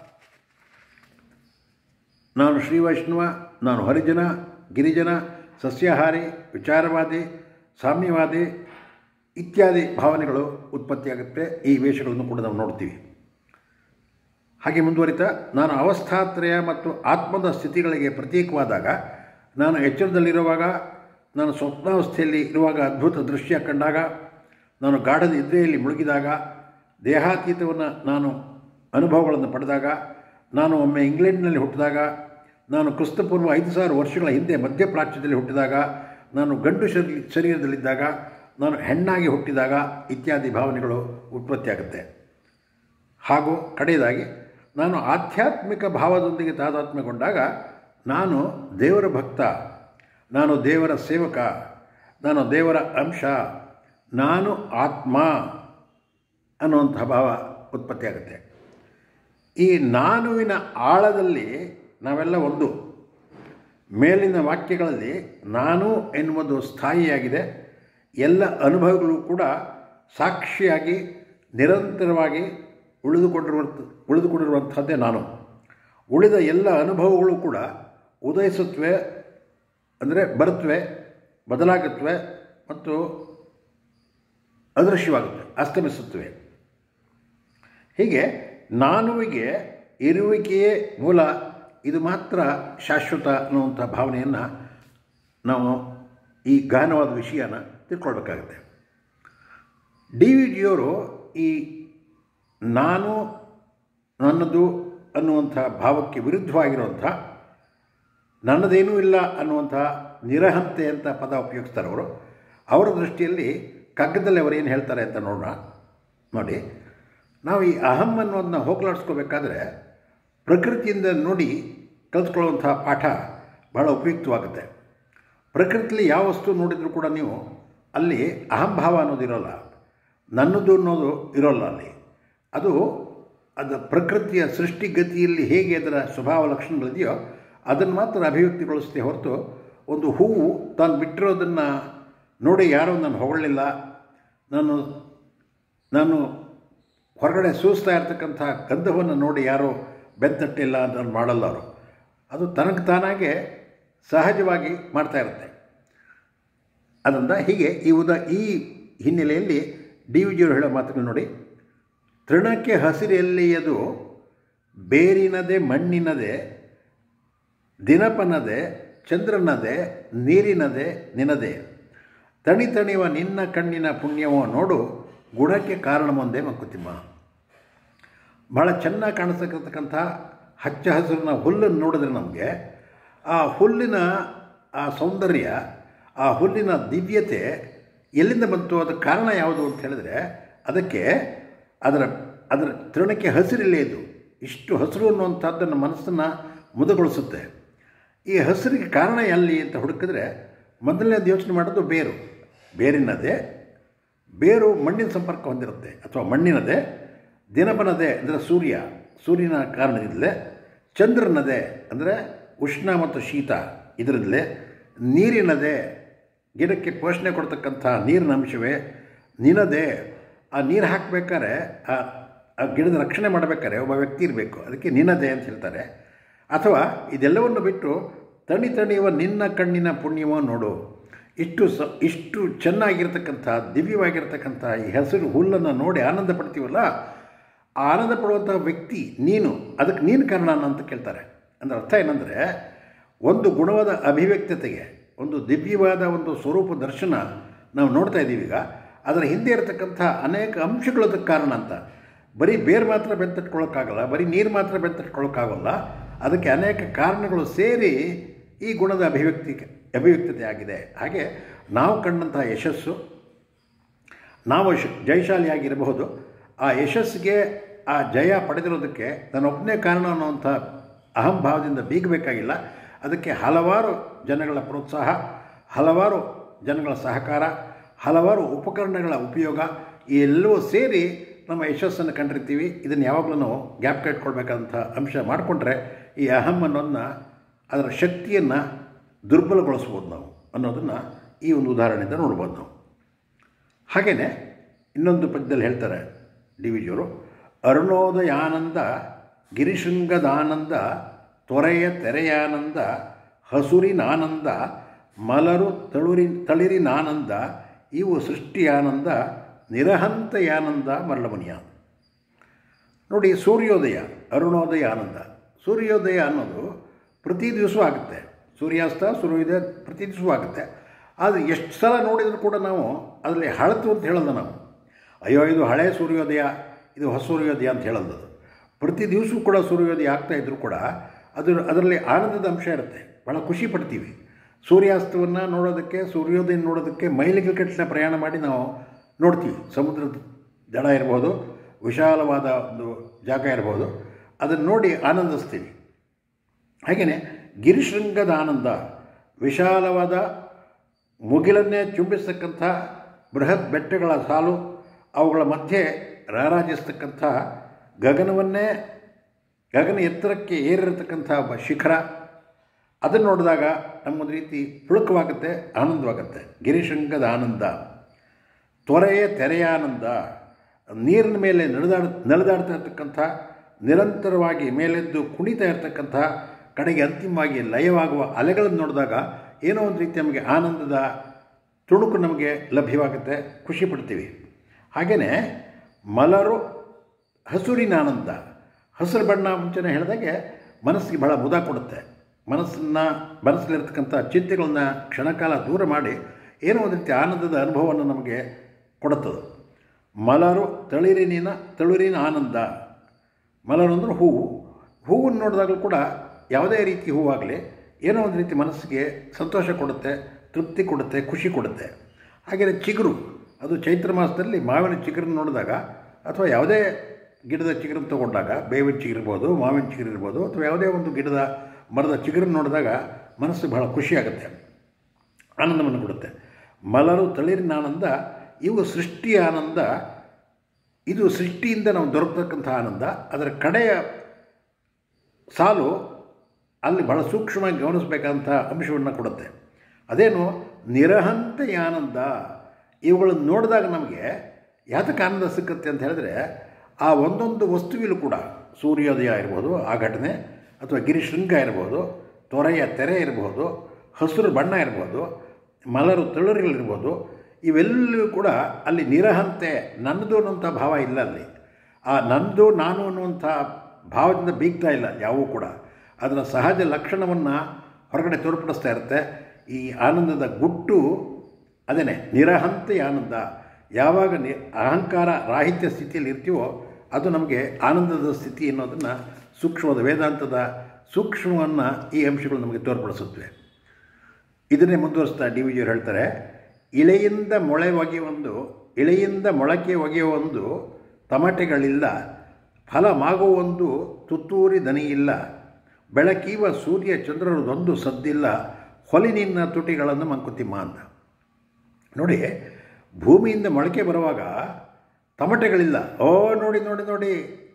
[SPEAKER 1] ನಾನು ಶ್ರೀ ವೈಷ್ಣವ ನಾನು ಹರಿಜನ ಗಿರಿಜನ ಸಸ್ಯಾಹಾರಿ ವಿಚಾರವಾದಿ ಸಾಮ್ಯವಾದಿ ಇತ್ಯಾದಿ ಭಾವನೆಗಳು ಉತ್ಪತ್ತಿಯಾಗುತ್ತೆ ಈ ವೇಷಗಳನ್ನು ಕೂಡ ನಾವು ನೋಡ್ತೀವಿ ಹಾಗೆ ಮುಂದುವರಿತಾ ನಾನು ಅವಸ್ಥಾತ್ರಯ ಮತ್ತು ಆತ್ಮದ ಸ್ಥಿತಿಗಳಿಗೆ ಪ್ರತೀಕವಾದಾಗ ನಾನು ಎಚ್ಚರದಲ್ಲಿರುವಾಗ ನಾನು ಸ್ವಪ್ನಾವಸ್ಥೆಯಲ್ಲಿ ಇರುವಾಗ ಅದ್ಭುತ ದೃಶ್ಯ ಕಂಡಾಗ ನಾನು ಗಾಢದ ನಿದ್ರೆಯಲ್ಲಿ ಮುಳುಗಿದಾಗ ದೇಹಾತೀತವನ್ನು ನಾನು ಅನುಭವಗಳನ್ನು ಪಡೆದಾಗ ನಾನು ಒಮ್ಮೆ ಇಂಗ್ಲೆಂಡ್ನಲ್ಲಿ ಹುಟ್ಟಿದಾಗ ನಾನು ಕ್ರಿಸ್ತಪೂರ್ವ ಐದು ಸಾವಿರ ವರ್ಷಗಳ ಹಿಂದೆ ಮಧ್ಯಪ್ರಾಚ್ಯದಲ್ಲಿ ಹುಟ್ಟಿದಾಗ ನಾನು ಗಂಡು ಶರೀ ಶರೀರದಲ್ಲಿದ್ದಾಗ ನಾನು ಹೆಣ್ಣಾಗಿ ಹುಟ್ಟಿದಾಗ ಇತ್ಯಾದಿ ಭಾವನೆಗಳು ಉತ್ಪತ್ತಿಯಾಗುತ್ತೆ ಹಾಗೂ ಕಡೆಯದಾಗಿ ನಾನು ಆಧ್ಯಾತ್ಮಿಕ ಭಾವದೊಂದಿಗೆ ತಾದಾತ್ಮ್ಯಗೊಂಡಾಗ ನಾನು ದೇವರ ಭಕ್ತ ನಾನು ದೇವರ ಸೇವಕ ನಾನು ದೇವರ ಅಂಶ ನಾನು ಆತ್ಮ ಅನ್ನುವಂಥ ಭಾವ ಉತ್ಪತ್ತಿಯಾಗುತ್ತೆ ಈ ನಾನುವಿನ ಆಳದಲ್ಲಿ ನಾವೆಲ್ಲ ಒಂದು ಮೇಲಿನ ವಾಕ್ಯಗಳಲ್ಲಿ ನಾನು ಎನ್ನುವುದು ಸ್ಥಾಯಿಯಾಗಿದೆ ಎಲ್ಲ ಅನುಭವಗಳು ಕೂಡ ಸಾಕ್ಷಿಯಾಗಿ ನಿರಂತರವಾಗಿ ಉಳಿದುಕೊಂಡಿರುವಂಥ ಉಳಿದುಕೊಂಡಿರುವಂಥದ್ದೇ ನಾನು ಉಳಿದ ಎಲ್ಲ ಅನುಭವಗಳು ಕೂಡ ಉದಯಿಸುತ್ತವೆ ಅಂದರೆ ಬರುತ್ತವೆ ಬದಲಾಗುತ್ತವೆ ಮತ್ತು ಅದೃಶ್ಯವಾಗುತ್ತವೆ ಅಸ್ತಮಿಸುತ್ತವೆ ಹೀಗೆ ನಾನುವಿಗೆ ಇರುವಿಕೆಯೇ ಮೂಲ ಇದು ಮಾತ್ರ ಶಾಶ್ವತ ಅನ್ನುವಂಥ ಭಾವನೆಯನ್ನು ನಾವು ಈ ಗಹನವಾದ ವಿಷಯನ ತಿಳ್ಕೊಳ್ಬೇಕಾಗುತ್ತೆ ಡಿ ವಿ ಜಿಯವರು ಈ ನಾನು ನನ್ನದು ಅನ್ನುವಂಥ ಭಾವಕ್ಕೆ ವಿರುದ್ಧವಾಗಿರುವಂಥ ನನ್ನದೇನೂ ಇಲ್ಲ ಅನ್ನುವಂಥ ನಿರಹಂತೆ ಅಂತ ಪದ ಉಪಯೋಗಿಸ್ತಾರೆ ಅವರು ಅವರ ದೃಷ್ಟಿಯಲ್ಲಿ ಕಗ್ಗದಲ್ಲಿ ಅವರು ಏನು ಹೇಳ್ತಾರೆ ಅಂತ ನೋಡೋಣ ನೋಡಿ ನಾವು ಈ ಅಹಂ ಅನ್ನೋದನ್ನ ಹೋಗಲಾಡಿಸ್ಕೋಬೇಕಾದ್ರೆ ಪ್ರಕೃತಿಯಿಂದ ನೋಡಿ ಕಲ್ತ್ಕೊಳ್ಳುವಂಥ ಪಾಠ ಭಾಳ ಉಪಯುಕ್ತವಾಗುತ್ತೆ ಪ್ರಕೃತಿಲಿ ಯಾವ ವಸ್ತು ನೋಡಿದರೂ ಕೂಡ ನೀವು ಅಲ್ಲಿ ಅಹಂಭಾವ ಅನ್ನೋದು ಇರೋಲ್ಲ ನನ್ನದು ಅನ್ನೋದು ಇರೋಲ್ಲ ಅಲ್ಲಿ ಅದು ಅದು ಪ್ರಕೃತಿಯ ಸೃಷ್ಟಿಗತಿಯಲ್ಲಿ ಹೇಗೆ ಅದರ ಸ್ವಭಾವ ಲಕ್ಷಣಗಳಿದೆಯೋ ಅದನ್ನು ಮಾತ್ರ ಅಭಿವ್ಯಕ್ತಿಗೊಳಿಸುತ್ತೆ ಹೊರತು ಒಂದು ಹೂವು ತಾನು ಬಿಟ್ಟಿರೋದನ್ನು ನೋಡಿ ಯಾರೂ ನಾನು ಹೊಗಳಲಿಲ್ಲ ನಾನು ನಾನು ಹೊರಗಡೆ ಸೂಸ್ತಾ ಇರ್ತಕ್ಕಂಥ ಗಂಧವನ್ನು ನೋಡಿ ಯಾರೂ ಬೆಂತಟ್ಟಿಲ್ಲ ಅಂತ ಮಾಡಲ್ಲ ಅವರು ಅದು ತನಗೆ ತಾನಾಗೆ ಸಹಜವಾಗಿ ಮಾಡ್ತಾ ಇರುತ್ತೆ ಅದರಿಂದ ಹೀಗೆ ಈ ಉದ ಈ ಹಿನ್ನೆಲೆಯಲ್ಲಿ ಡಿ ವಿ ಜಿಯವರು ಹೇಳೋ ಮಾತುಗಳು ನೋಡಿ ತೃಣಕ್ಕೆ ಹಸಿರೆಲ್ಲಿಯದು ಬೇರಿನದೆ ಮಣ್ಣಿನದೆ ದಿನಪನದೆ ಚಂದ್ರನದೆ ನೀರಿನದೆ ನಿನದೆ ತಣಿ ತಣಿವ ನಿನ್ನ ಕಣ್ಣಿನ ಪುಣ್ಯವೋ ನೋಡು ಗುಣಕ್ಕೆ ಕಾರಣ ಮುಂದೆ ಮಂಕುತಿಮ್ಮ ಭಾಳ ಚೆನ್ನಾಗಿ ಕಾಣಿಸ್ತಕ್ಕಂಥ ಹಚ್ಚ ಹಸಿರಿನ ಹುಲ್ಲನ್ನು ನೋಡಿದ್ರೆ ನಮಗೆ ಆ ಹುಲ್ಲಿನ ಆ ಸೌಂದರ್ಯ ಆ ಹುಲ್ಲಿನ ದಿವ್ಯತೆ ಎಲ್ಲಿಂದ ಬಂತು ಅದಕ್ಕೆ ಕಾರಣ ಯಾವುದು ಅಂತ ಹೇಳಿದ್ರೆ ಅದಕ್ಕೆ ಅದರ ಅದರ ತೃಣಕ್ಕೆ ಹಸಿರಿಲ್ಲೇ ಇದು ಇಷ್ಟು ಹಸಿರು ಅನ್ನುವಂಥದ್ದನ್ನು ಮನಸ್ಸನ್ನು ಮುದಗೊಳಿಸುತ್ತೆ ಈ ಹಸಿರಿಗೆ ಕಾರಣ ಎಲ್ಲಿ ಅಂತ ಹುಡುಕಿದ್ರೆ ಮೊದಲನೇದು ಯೋಚನೆ ಮಾಡೋದು ಬೇರು ಬೇರಿನದೇ ಬೇರು ಮಣ್ಣಿನ ಸಂಪರ್ಕ ಹೊಂದಿರುತ್ತೆ ಅಥವಾ ಮಣ್ಣಿನದೇ ದಿನಪನದೇ ಅಂದರೆ ಸೂರ್ಯ ಸೂರ್ಯನ ಕಾರಣದಿಂದಲೇ ಚಂದ್ರನದೇ ಅಂದರೆ ಉಷ್ಣ ಮತ್ತು ಶೀತ ಇದರಿಂದಲೇ ನೀರಿನದೇ ಗಿಡಕ್ಕೆ ಪೋಷಣೆ ಕೊಡ್ತಕ್ಕಂಥ ನೀರಿನ ಅಂಶವೇ ನಿನದೇ ಆ ನೀರು ಹಾಕಬೇಕಾದ್ರೆ ಆ ಆ ಗಿಡದ ರಕ್ಷಣೆ ಮಾಡಬೇಕಾದ್ರೆ ಒಬ್ಬ ವ್ಯಕ್ತಿ ಇರಬೇಕು ಅದಕ್ಕೆ ನಿನದೇ ಅಂತ ಹೇಳ್ತಾರೆ ಅಥವಾ ಇದೆಲ್ಲವನ್ನು ಬಿಟ್ಟು ತಣಿ ತಣಿಯುವ ನಿನ್ನ ಕಣ್ಣಿನ ಪುಣ್ಯವೋ ನೋಡು ಇಷ್ಟು ಸ ಇಷ್ಟು ಚೆನ್ನಾಗಿರ್ತಕ್ಕಂಥ ದಿವ್ಯವಾಗಿರ್ತಕ್ಕಂಥ ಈ ಹಸಿರು ಹುಲ್ಲನ್ನು ನೋಡಿ ಆನಂದ ಪಡ್ತೀವಲ್ಲ ಆ ಆನಂದ ಪಡುವಂಥ ವ್ಯಕ್ತಿ ನೀನು ಅದಕ್ಕೆ ನೀನು ಕಾರಣ ಅಂತ ಕೇಳ್ತಾರೆ ಅಂದರೆ ಅರ್ಥ ಏನಂದರೆ ಒಂದು ಗುಣವಾದ ಅಭಿವ್ಯಕ್ತತೆಗೆ ಒಂದು ದಿವ್ಯವಾದ ಒಂದು ಸ್ವರೂಪ ದರ್ಶನ ನಾವು ನೋಡ್ತಾ ಇದ್ದೀವಿ ಈಗ ಅದರ ಹಿಂದೆ ಇರತಕ್ಕಂಥ ಅನೇಕ ಅಂಶಗಳು ಅದಕ್ಕೆ ಕಾರಣ ಅಂತ ಬರೀ ಬೇರು ಮಾತ್ರ ಬೆಂತಟ್ಕೊಳ್ಳೋಕ್ಕಾಗಲ್ಲ ಬರೀ ನೀರು ಮಾತ್ರ ಬೆಂತಟ್ಕೊಳ್ಳೋಕ್ಕಾಗಲ್ಲ ಅದಕ್ಕೆ ಅನೇಕ ಕಾರಣಗಳು ಸೇರಿ ಈ ಗುಣದ ಅಭಿವ್ಯಕ್ತಿ ಅಭಿವ್ಯಕ್ತತೆ ಆಗಿದೆ ಹಾಗೆ ನಾವು ಕಂಡಂಥ ಯಶಸ್ಸು ನಾವು ಶ ಜಯಶಾಲಿಯಾಗಿರಬಹುದು ಆ ಯಶಸ್ಸಿಗೆ ಆ ಜಯ ಪಡೆದಿರೋದಕ್ಕೆ ನಾನೊಬ್ಬನೇ ಕಾರಣ ಅನ್ನುವಂಥ ಅಹಂಭಾವದಿಂದ ಬೀಗಬೇಕಾಗಿಲ್ಲ ಅದಕ್ಕೆ ಹಲವಾರು ಜನಗಳ ಪ್ರೋತ್ಸಾಹ ಹಲವಾರು ಜನಗಳ ಸಹಕಾರ ಹಲವಾರು ಉಪಕರಣಗಳ ಉಪಯೋಗ ಈ ಎಲ್ಲವೂ ಸೇರಿ ನಮ್ಮ ಯಶಸ್ಸನ್ನು ಕಂಡಿರ್ತೀವಿ ಇದನ್ನು ಯಾವಾಗಲೂ ನಾವು ಗ್ಯಾಪ್ ಇಟ್ಕೊಳ್ಬೇಕಾದಂಥ ಅಂಶ ಮಾಡಿಕೊಂಡ್ರೆ ಈ ಅಹಂ ಅನ್ನೋದನ್ನ ಅದರ ಶಕ್ತಿಯನ್ನು ದುರ್ಬಲಗೊಳಿಸ್ಬೋದು ನಾವು ಅನ್ನೋದನ್ನು ಈ ಒಂದು ಉದಾಹರಣೆಯಿಂದ ನೋಡ್ಬೋದು ನಾವು ಹಾಗೆಯೇ ಇನ್ನೊಂದು ಪದ್ಯದಲ್ಲಿ ಹೇಳ್ತಾರೆ ಡಿ ವಿ ಜಿಯವರು ಅರುಣೋದಯಾನಂದ ಗಿರಿಶೃಂಗದಾನಂದ ತೊರೆಯ ತೆರೆಯಾನಂದ ಹಸುರಿನಾನಂದ ಮಲರು ತಳುರಿ ತಳಿರಿನಾನಂದ ಇವು ಸೃಷ್ಟಿಯಾನಂದ ನಿರಹಂತಯಾನಂದ ಮರಳಮನಿಯ ನೋಡಿ ಸೂರ್ಯೋದಯ ಅರುಣೋದಯ ಆನಂದ ಸೂರ್ಯೋದಯ ಅನ್ನೋದು ಪ್ರತಿ ದಿವಸ ಆಗುತ್ತೆ ಸೂರ್ಯಾಸ್ತ ಸೂರ್ಯೋದಯ ಪ್ರತಿ ದಿವಸ ಆಗುತ್ತೆ ಆದರೆ ಎಷ್ಟು ಸಲ ನೋಡಿದರೂ ಕೂಡ ನಾವು ಅದರಲ್ಲಿ ಹಳತು ಅಂತ ಹೇಳಲ್ಲ ನಾವು ಅಯ್ಯೋ ಇದು ಹಳೆ ಸೂರ್ಯೋದಯ ಇದು ಹೊಸ ಸೂರ್ಯೋದಯ ಅಂತ ಹೇಳೋದು ಪ್ರತಿ ದಿವಸವೂ ಕೂಡ ಸೂರ್ಯೋದಯ ಆಗ್ತಾ ಇದ್ದರೂ ಕೂಡ ಅದು ಅದರಲ್ಲಿ ಆನಂದದ ಅಂಶ ಇರುತ್ತೆ ಭಾಳ ಖುಷಿ ಪಡ್ತೀವಿ ಸೂರ್ಯಾಸ್ತವನ್ನು ನೋಡೋದಕ್ಕೆ ಸೂರ್ಯೋದಯ ನೋಡೋದಕ್ಕೆ ಮೈಲಿಗೆ ಕಟ್ಟಿನ ಪ್ರಯಾಣ ಮಾಡಿ ನಾವು ನೋಡ್ತೀವಿ ಸಮುದ್ರದ ದಡ ಇರ್ಬೋದು ವಿಶಾಲವಾದ ಒಂದು ಜಾಗ ಇರ್ಬೋದು ಅದನ್ನು ನೋಡಿ ಆನಂದಿಸ್ತೀವಿ ಹಾಗೆಯೇ ಗಿರಿಶೃಂಗದ ಆನಂದ ವಿಶಾಲವಾದ ಮುಗಿಲನ್ನೇ ಚುಂಬಿಸ್ತಕ್ಕಂಥ ಬೃಹತ್ ಬೆಟ್ಟಗಳ ಸಾಲು ಅವುಗಳ ಮಧ್ಯೆ ರಾರಾಜಿಸ್ತಕ್ಕಂಥ ಗಗನವನ್ನೇ ಗಗನ ಎತ್ತರಕ್ಕೆ ಏರಿರತಕ್ಕಂಥ ಒಬ್ಬ ಶಿಖರ ಅದನ್ನು ನೋಡಿದಾಗ ನಮ್ಮೊಂದು ರೀತಿ ಪುಳಕವಾಗುತ್ತೆ ಆನಂದವಾಗುತ್ತೆ ಗಿರಿಶೃಂಗದ ಆನಂದ ತ್ವರೆಯ ತೆರೆಯ ಆನಂದ ನೀರಿನ ಮೇಲೆ ನಡೆದಾಡ ನಡೆದಾಡ್ತಾ ಇರ್ತಕ್ಕಂಥ ನಿರಂತರವಾಗಿ ಮೇಲೆದ್ದು ಕುಣಿತಾ ಇರ್ತಕ್ಕಂಥ ಕಡೆಗೆ ಅಂತಿಮವಾಗಿ ಲಯವಾಗುವ ಅಲೆಗಳನ್ನು ನೋಡಿದಾಗ ಏನೋ ಒಂದು ರೀತಿ ನಮಗೆ ಆನಂದದ ತುಣುಕು ನಮಗೆ ಲಭ್ಯವಾಗುತ್ತೆ ಖುಷಿ ಪಡ್ತೀವಿ ಹಾಗೆಯೇ ಮಲರು ಹಸುರಿನ ಆನಂದ ಹಸಿರು ಬಣ್ಣ ಮುಂಚೆನೇ ಹೇಳಿದಾಗೆ ಮನಸ್ಸಿಗೆ ಬಹಳ ಮುದ ಕೊಡುತ್ತೆ ಮನಸ್ಸನ್ನು ಮನಸ್ಸಲ್ಲಿರ್ತಕ್ಕಂಥ ಚಿಂತೆಗಳನ್ನ ಕ್ಷಣಕಾಲ ದೂರ ಮಾಡಿ ಏನೋ ಒಂದು ರೀತಿ ಆನಂದದ ಅನುಭವವನ್ನು ನಮಗೆ ಕೊಡುತ್ತದೆ ಮಲರು ತಳಿರಿನ ತಳಿರಿನ ಆನಂದ ಮಲರು ಅಂದರೆ ಹೂವು ಹೂವನ್ನು ನೋಡಿದಾಗಲೂ ಕೂಡ ಯಾವುದೇ ರೀತಿ ಹೂವಾಗಲಿ ಏನೋ ಒಂದು ರೀತಿ ಮನಸ್ಸಿಗೆ ಸಂತೋಷ ಕೊಡುತ್ತೆ ತೃಪ್ತಿ ಕೊಡುತ್ತೆ ಖುಷಿ ಕೊಡುತ್ತೆ ಹಾಗೆಯೇ ಚಿಗುರು ಅದು ಚೈತ್ರ ಮಾಸದಲ್ಲಿ ಮಾವಿನ ಚಿಗುರನ್ನು ನೋಡಿದಾಗ ಅಥವಾ ಯಾವುದೇ ಗಿಡದ ಚಿಗುರನ್ನು ತಗೊಂಡಾಗ ಬೇವಿನ ಚಿಗುರಿರ್ಬೋದು ಮಾವಿನ ಚಿಗುರು ಇರ್ಬೋದು ಅಥವಾ ಯಾವುದೇ ಒಂದು ಗಿಡದ ಮರದ ಚಿಗುರನ್ನು ನೋಡಿದಾಗ ಮನಸ್ಸು ಬಹಳ ಖುಷಿಯಾಗುತ್ತೆ ಆನಂದವನ್ನು ಕೊಡುತ್ತೆ ಮಲರು ತಳಿರಿನ ಆನಂದ ಇವು ಸೃಷ್ಟಿಯ ಆನಂದ ಇದು ಸೃಷ್ಟಿಯಿಂದ ನಾವು ದೊರಕತಕ್ಕಂಥ ಆನಂದ ಅದರ ಕಡೆಯ ಸಾಲು ಅಲ್ಲಿ ಬಹಳ ಸೂಕ್ಷ್ಮವಾಗಿ ಗಮನಿಸಬೇಕಂಥ ಅಂಶವನ್ನು ಕೊಡುತ್ತೆ ಅದೇನು ನಿರಹಂತ ಆನಂದ ಇವುಗಳನ್ನು ನೋಡಿದಾಗ ನಮಗೆ ಯಾತಕ್ಕೆ ಆನಂದ ಸಿಕ್ಕತ್ತೆ ಅಂತ ಹೇಳಿದ್ರೆ ಆ ಒಂದೊಂದು ವಸ್ತುವಿಲು ಕೂಡ ಸೂರ್ಯೋದಯ ಇರ್ಬೋದು ಆ ಘಟನೆ ಅಥವಾ ಗಿರಿಶೃಂಗ ಇರ್ಬೋದು ತೊರೆಯ ತೆರೆ ಇರ್ಬೋದು ಹಸಿರು ಬಣ್ಣ ಇರ್ಬೋದು ಮಲರು ತಳುರಿಗಳಿರ್ಬೋದು ಇವೆಲ್ಲವೂ ಕೂಡ ಅಲ್ಲಿ ನಿರಹಂತೆ ನನ್ನದು ಅನ್ನುವಂಥ ಭಾವ ಇಲ್ಲ ಅಲ್ಲಿ ಆ ನಂದು ನಾನು ಅನ್ನುವಂಥ ಭಾವದಿಂದ ಬೀಗ್ತಾ ಇಲ್ಲ ಯಾವೂ ಕೂಡ ಅದರ ಸಹಜ ಲಕ್ಷಣವನ್ನು ಹೊರಗಡೆ ತೋರ್ಪಡಿಸ್ತಾ ಇರುತ್ತೆ ಈ ಆನಂದದ ಗುಟ್ಟು ಅದೇನೆ ನಿರಹಂತೆ ಆನಂದ ಯಾವಾಗ ನಿ ಅಹಂಕಾರ ರಾಹಿತ್ಯ ಸ್ಥಿತಿಯಲ್ಲಿ ಇರ್ತೀವೋ ಅದು ನಮಗೆ ಆನಂದದ ಸ್ಥಿತಿ ಅನ್ನೋದನ್ನು ಸೂಕ್ಷ್ಮದ ವೇದಾಂತದ ಸೂಕ್ಷ್ಮವನ್ನು ಈ ಅಂಶಗಳು ನಮಗೆ ತೋರ್ಪಡಿಸುತ್ತವೆ ಇದನ್ನೇ ಮುಂದುವರಿಸ್ತಾ ಡಿ ವಿ ಜಿಯವರು ಹೇಳ್ತಾರೆ ಇಳೆಯಿಂದ ಮೊಳೆ ಒಗೆಯೊಂದು ಇಳೆಯಿಂದ ಮೊಳಕೆ ಒಗೆಯುವೊಂದು ತಮಟೆಗಳಿಲ್ಲ ಫಲ ಮಾಗುವೊಂದು ತುತ್ತೂರಿ ದನಿಯಿಲ್ಲ ಬೆಳಕೀವ ಸೂರ್ಯ ಚಂದ್ರರದೊಂದು ಸದ್ದಿಲ್ಲ ಹೊಲಿನಿನ್ನ ತುಟಿಗಳನ್ನು ಮಂಕುತಿಮ್ಮ ಅಂತ ನೋಡಿ ಭೂಮಿಯಿಂದ ಮೊಳಕೆ ಬರುವಾಗ ತಮಟೆಗಳಿಲ್ಲ ಓ ನೋಡಿ ನೋಡಿ ನೋಡಿ